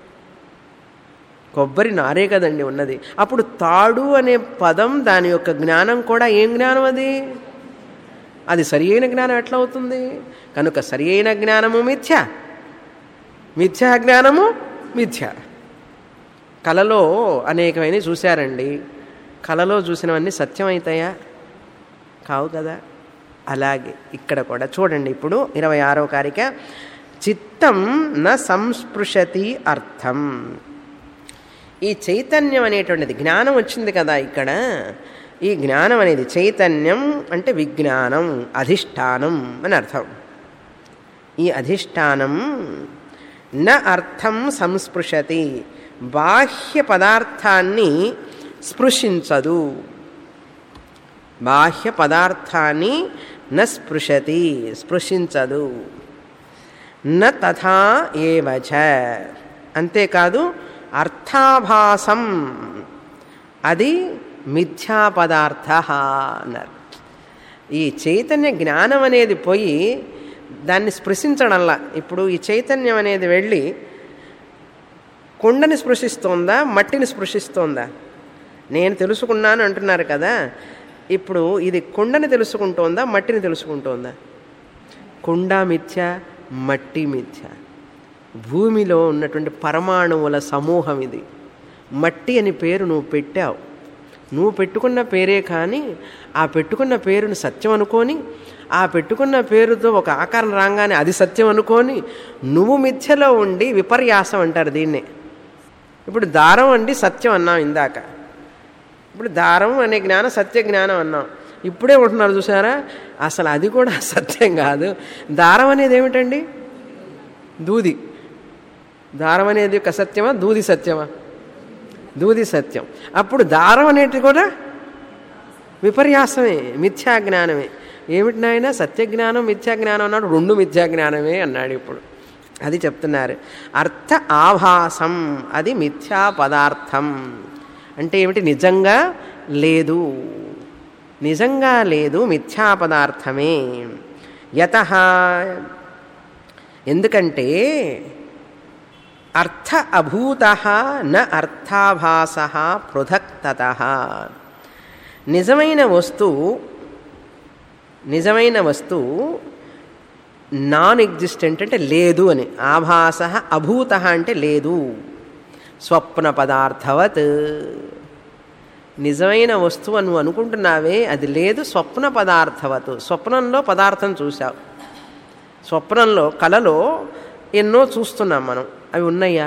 కొబ్బరి నారే కదండి ఉన్నది అప్పుడు తాడు అనే పదం దాని యొక్క జ్ఞానం కూడా ఏం జ్ఞానం అది అది సరి అయిన జ్ఞానం ఎట్లా అవుతుంది కనుక సరి అయిన జ్ఞానము మిథ్య మిథ్యా జ్ఞానము మిథ్య కలలో అనేకమైనవి చూశారండి కలలో చూసినవన్నీ సత్యమవుతాయా కావు కదా అలాగే ఇక్కడ కూడా చూడండి ఇప్పుడు ఇరవై ఆరవ కారిక చిత్తం న సంస్పృశతి అర్థం ఈ చైతన్యం అనేటువంటిది జ్ఞానం వచ్చింది కదా ఇక్కడ ఈ జ్ఞానం అనేది చైతన్యం అంటే విజ్ఞానం అధిష్టానం అని అర్థం ఈ అధిష్టానం న అర్థం సంస్పృశతి బాహ్య పదార్థాన్ని స్పృశించదు బాహ్య పదార్థాన్ని న స్పృశతి స్పృశించదు న తథా ఏవచ అంతేకాదు అర్థాభాసం అది మిథ్యా పదార్థ అన్నారు ఈ చైతన్య జ్ఞానం అనేది పోయి దాన్ని స్పృశించడంలా ఇప్పుడు ఈ చైతన్యం అనేది వెళ్ళి కుండని స్పృశిస్తోందా మట్టిని స్పృశిస్తోందా నేను తెలుసుకున్నాను అంటున్నారు కదా ఇప్పుడు ఇది కుండని తెలుసుకుంటోందా మట్టిని తెలుసుకుంటోందా కుండ మిథ్య మట్టి మిథ్య భూమిలో ఉన్నటువంటి పరమాణువుల సమూహం ఇది మట్టి అని పేరు నువ్వు పెట్టావు నువ్వు పెట్టుకున్న పేరే కానీ ఆ పెట్టుకున్న పేరును సత్యం అనుకొని ఆ పెట్టుకున్న పేరుతో ఒక ఆకారం రాగానే అది సత్యం అనుకొని నువ్వు మిథ్యలో ఉండి విపర్యాసం అంటారు దీన్నే ఇప్పుడు దారం అండి సత్యం అన్నాం ఇందాక ఇప్పుడు దారం అనే జ్ఞానం సత్య జ్ఞానం అన్నాం ఇప్పుడే ఉంటున్నారు చూసారా అసలు అది కూడా సత్యం కాదు దారం అనేది ఏమిటండి దూది దారం అనేది ఒక సత్యమా దూది సత్యమా దూది సత్యం అప్పుడు దారం అనేటిది కూడా విపర్యాసమే మిథ్యాజ్ఞానమే ఏమిటి నాయన సత్యజ్ఞానం మిథ్యాజ్ఞానం అన్నాడు రెండు మిథ్యాజ్ఞానమే అన్నాడు ఇప్పుడు అది చెప్తున్నారు అర్థ ఆభాసం అది మిథ్యా పదార్థం అంటే ఏమిటి నిజంగా లేదు నిజంగా లేదు మిథ్యా పదార్థమే యత ఎందుకంటే అర్థ అభూత న అర్థాభాస పృథక్తత నిజమైన వస్తువు నిజమైన వస్తువు నాన్ ఎగ్జిస్టెంట్ అంటే లేదు అని ఆభాస అభూత అంటే లేదు స్వప్న పదార్థవత్ నిజమైన వస్తువు అని నువ్వు అనుకుంటున్నావే అది లేదు స్వప్న పదార్థవత్ స్వప్నంలో పదార్థం చూశావు స్వప్నంలో కలలో ఎన్నో చూస్తున్నాం మనం అవి ఉన్నాయా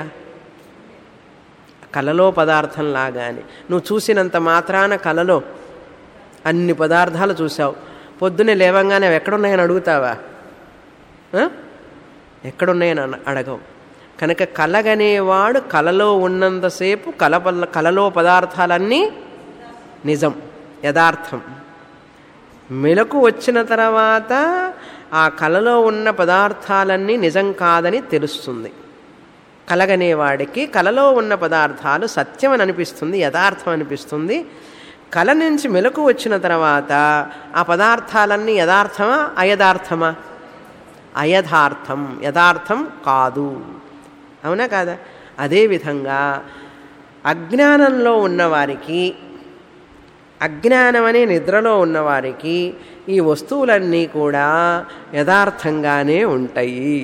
కలలో పదార్థం లాగానే నువ్వు చూసినంత మాత్రాన కలలో అన్ని పదార్థాలు చూసావు పొద్దున్నే లేవంగానే అవి ఎక్కడున్నాయని అడుగుతావా ఆ? ఎక్కడున్నాయని అన- అడగవు కనుక కలగనేవాడు కలలో ఉన్నంతసేపు కల వల్ల- కలలో పదార్థాలన్నీ నిజం యథార్థం మెలకు వచ్చిన తర్వాత ఆ కలలో ఉన్న పదార్థాలన్నీ నిజం కాదని తెలుస్తుంది కలగనేవాడికి కలలో ఉన్న పదార్థాలు సత్యం అని అనిపిస్తుంది యథార్థం అనిపిస్తుంది కల నుంచి మెలకు వచ్చిన తర్వాత ఆ పదార్థాలన్నీ యథార్థమా అయథార్థమా అయథార్థం యథార్థం కాదు అవునా కాదా అదేవిధంగా అజ్ఞానంలో ఉన్నవారికి అజ్ఞానం అనే నిద్రలో ఉన్నవారికి ఈ వస్తువులన్నీ కూడా యథార్థంగానే ఉంటాయి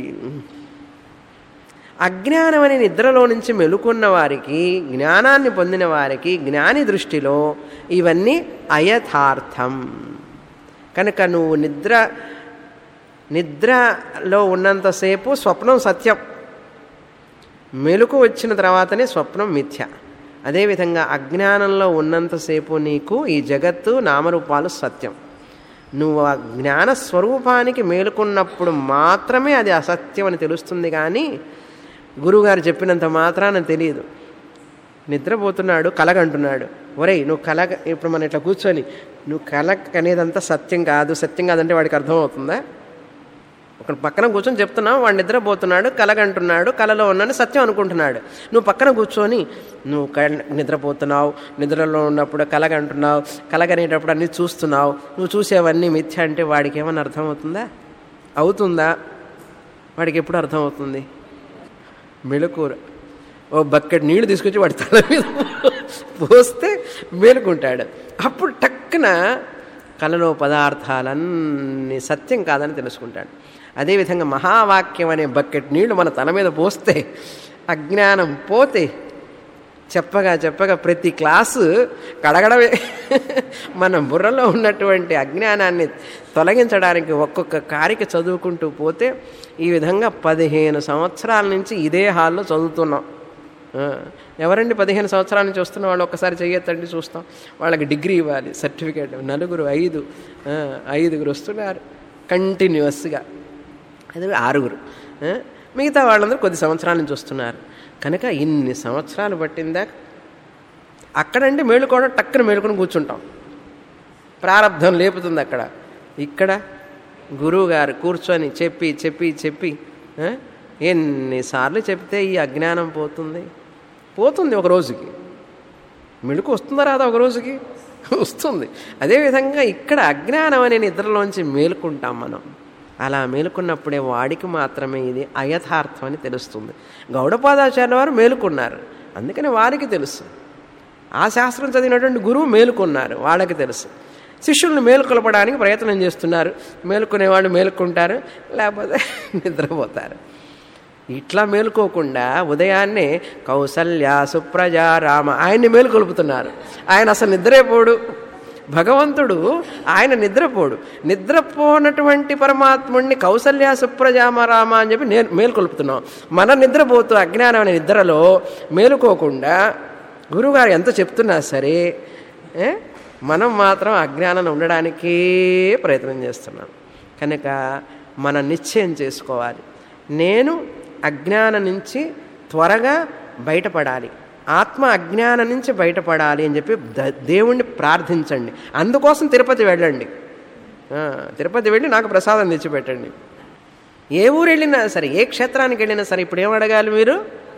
అజ్ఞానం అనే నిద్రలో నుంచి మెలుకున్న వారికి జ్ఞానాన్ని పొందిన వారికి జ్ఞాని దృష్టిలో ఇవన్నీ అయథార్థం కనుక నువ్వు నిద్ర నిద్రలో ఉన్నంతసేపు స్వప్నం సత్యం మెలకు వచ్చిన తర్వాతనే స్వప్నం మిథ్య అదేవిధంగా అజ్ఞానంలో ఉన్నంతసేపు నీకు ఈ జగత్తు నామరూపాలు సత్యం నువ్వు ఆ జ్ఞాన స్వరూపానికి మేలుకున్నప్పుడు మాత్రమే అది అసత్యం అని తెలుస్తుంది కానీ గురువుగారు చెప్పినంత మాత్రాన తెలియదు నిద్రపోతున్నాడు కలగంటున్నాడు ఒరేయ్ నువ్వు కలగ ఇప్పుడు మనం ఇట్లా కూర్చొని నువ్వు కలగ అనేదంతా సత్యం కాదు సత్యం కాదంటే వాడికి అర్థమవుతుందా ఒక పక్కన కూర్చొని చెప్తున్నావు వాడు నిద్రపోతున్నాడు కలగంటున్నాడు కలలో ఉన్నాడు సత్యం అనుకుంటున్నాడు నువ్వు పక్కన కూర్చొని నువ్వు క- నిద్రపోతున్నావు నిద్రలో ఉన్నప్పుడు కలగంటున్నావు కలగనేటప్పుడు అన్నీ చూస్తున్నావు నువ్వు చూసేవన్నీ మిథ్య అంటే వాడికి ఏమైనా అర్థమవుతుందా అవుతుందా వాడికి ఎప్పుడు అర్థమవుతుంది మెళుకూర ఓ బకెట్ నీళ్లు తీసుకొచ్చి వాడి తల మీద పోస్తే మేలుకుంటాడు అప్పుడు టక్కున కలలో పదార్థాలన్నీ సత్యం కాదని తెలుసుకుంటాడు అదేవిధంగా మహావాక్యం అనే బకెట్ నీళ్లు మన తల మీద పోస్తే అజ్ఞానం పోతే చెప్పగా చెప్పగా ప్రతి క్లాసు కడగడమే మన బుర్రలో ఉన్నటువంటి అజ్ఞానాన్ని తొలగించడానికి ఒక్కొక్క కారిక చదువుకుంటూ పోతే ఈ విధంగా పదిహేను సంవత్సరాల నుంచి ఇదే హాల్లో చదువుతున్నాం ఆ, ఎవరండి పదిహేను సంవత్సరాల నుంచి వస్తున్న వాళ్ళు ఒక్కసారి చెయ్యొద్దండి చూస్తాం వాళ్ళకి డిగ్రీ ఇవ్వాలి సర్టిఫికేట్ నలుగురు ఐదు ఆ, ఐదుగురు వస్తున్నారు కంటిన్యూస్గా అది ఆరుగురు ఆ, మిగతా వాళ్ళందరూ కొద్ది సంవత్సరాల నుంచి వస్తున్నారు కనుక ఇన్ని సంవత్సరాలు పట్టిందా అక్కడంటే మేలుకోవడం టక్కున మేలుకొని కూర్చుంటాం ప్రారంధం లేపుతుంది అక్కడ ఇక్కడ గురువు గారు కూర్చొని చెప్పి చెప్పి చెప్పి ఆ, ఎన్నిసార్లు చెప్తే ఈ అజ్ఞానం పోతుంది పోతుంది ఒక రోజుకి మెళుకు వస్తుందా రాదా ఒక రోజుకి వస్తుంది అదేవిధంగా ఇక్కడ అజ్ఞానం అనే నిద్రలోంచి మేలుకుంటాం మనం అలా మేలుకున్నప్పుడే వాడికి మాత్రమే ఇది అయథార్థం అని తెలుస్తుంది గౌడపాదాచార్య వారు మేలుకున్నారు అందుకని వారికి తెలుసు ఆ శాస్త్రం చదివినటువంటి గురువు మేలుకున్నారు వాళ్ళకి తెలుసు శిష్యుల్ని మేలుకొలపడానికి ప్రయత్నం చేస్తున్నారు మేలుకునేవాళ్ళు మేలుకుంటారు లేకపోతే నిద్రపోతారు ఇట్లా మేలుకోకుండా ఉదయాన్నే కౌసల్య సుప్రజ రామ ఆయన్ని మేలుకొలుపుతున్నారు ఆయన అసలు నిద్రేపోడు భగవంతుడు ఆయన నిద్రపోడు నిద్రపోనటువంటి పరమాత్ముడిని కౌసల్య సుప్రజామ రామ అని చెప్పి నేను మేలుకొలుపుతున్నాం మన నిద్రపోతూ అజ్ఞానం అనే నిద్రలో మేలుకోకుండా గురువుగారు ఎంత చెప్తున్నా సరే ఏ, మనం మాత్రం అజ్ఞానం ఉండడానికే ప్రయత్నం చేస్తున్నాం కనుక మనం నిశ్చయం చేసుకోవాలి నేను అజ్ఞానం నుంచి త్వరగా బయటపడాలి ఆత్మ అజ్ఞానం నుంచి బయటపడాలి అని చెప్పి ద- దేవుణ్ణి ప్రార్థించండి అందుకోసం తిరుపతి వెళ్ళండి ఆ, తిరుపతి వెళ్ళి నాకు ప్రసాదం తెచ్చిపెట్టండి ఏ ఊరు వెళ్ళినా సరే ఏ క్షేత్రానికి వెళ్ళినా సరే ఇప్పుడు ఏం అడగాలి మీరు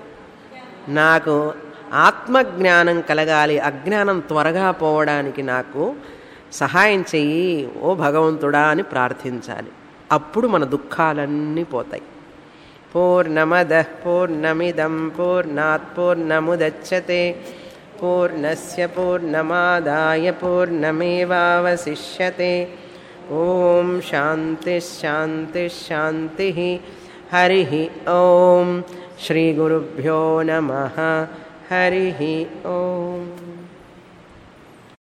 నాకు ఆత్మజ్ఞానం కలగాలి అజ్ఞానం త్వరగా పోవడానికి నాకు సహాయం చెయ్యి ఓ భగవంతుడా అని ప్రార్థించాలి అప్పుడు మన దుఃఖాలన్నీ పోతాయి పూర్ణమద పూర్ణమిదం పూర్ణాత్ పూర్ణముదచ్చతే పూర్ణస్య పూర్ణమాదాయ పూర్ణమేవావశిష్యతే ఓం శాంతి శాంతి శాంతి హరి ఓం శ్రీ గురుభ్యో నమ హరి ఓం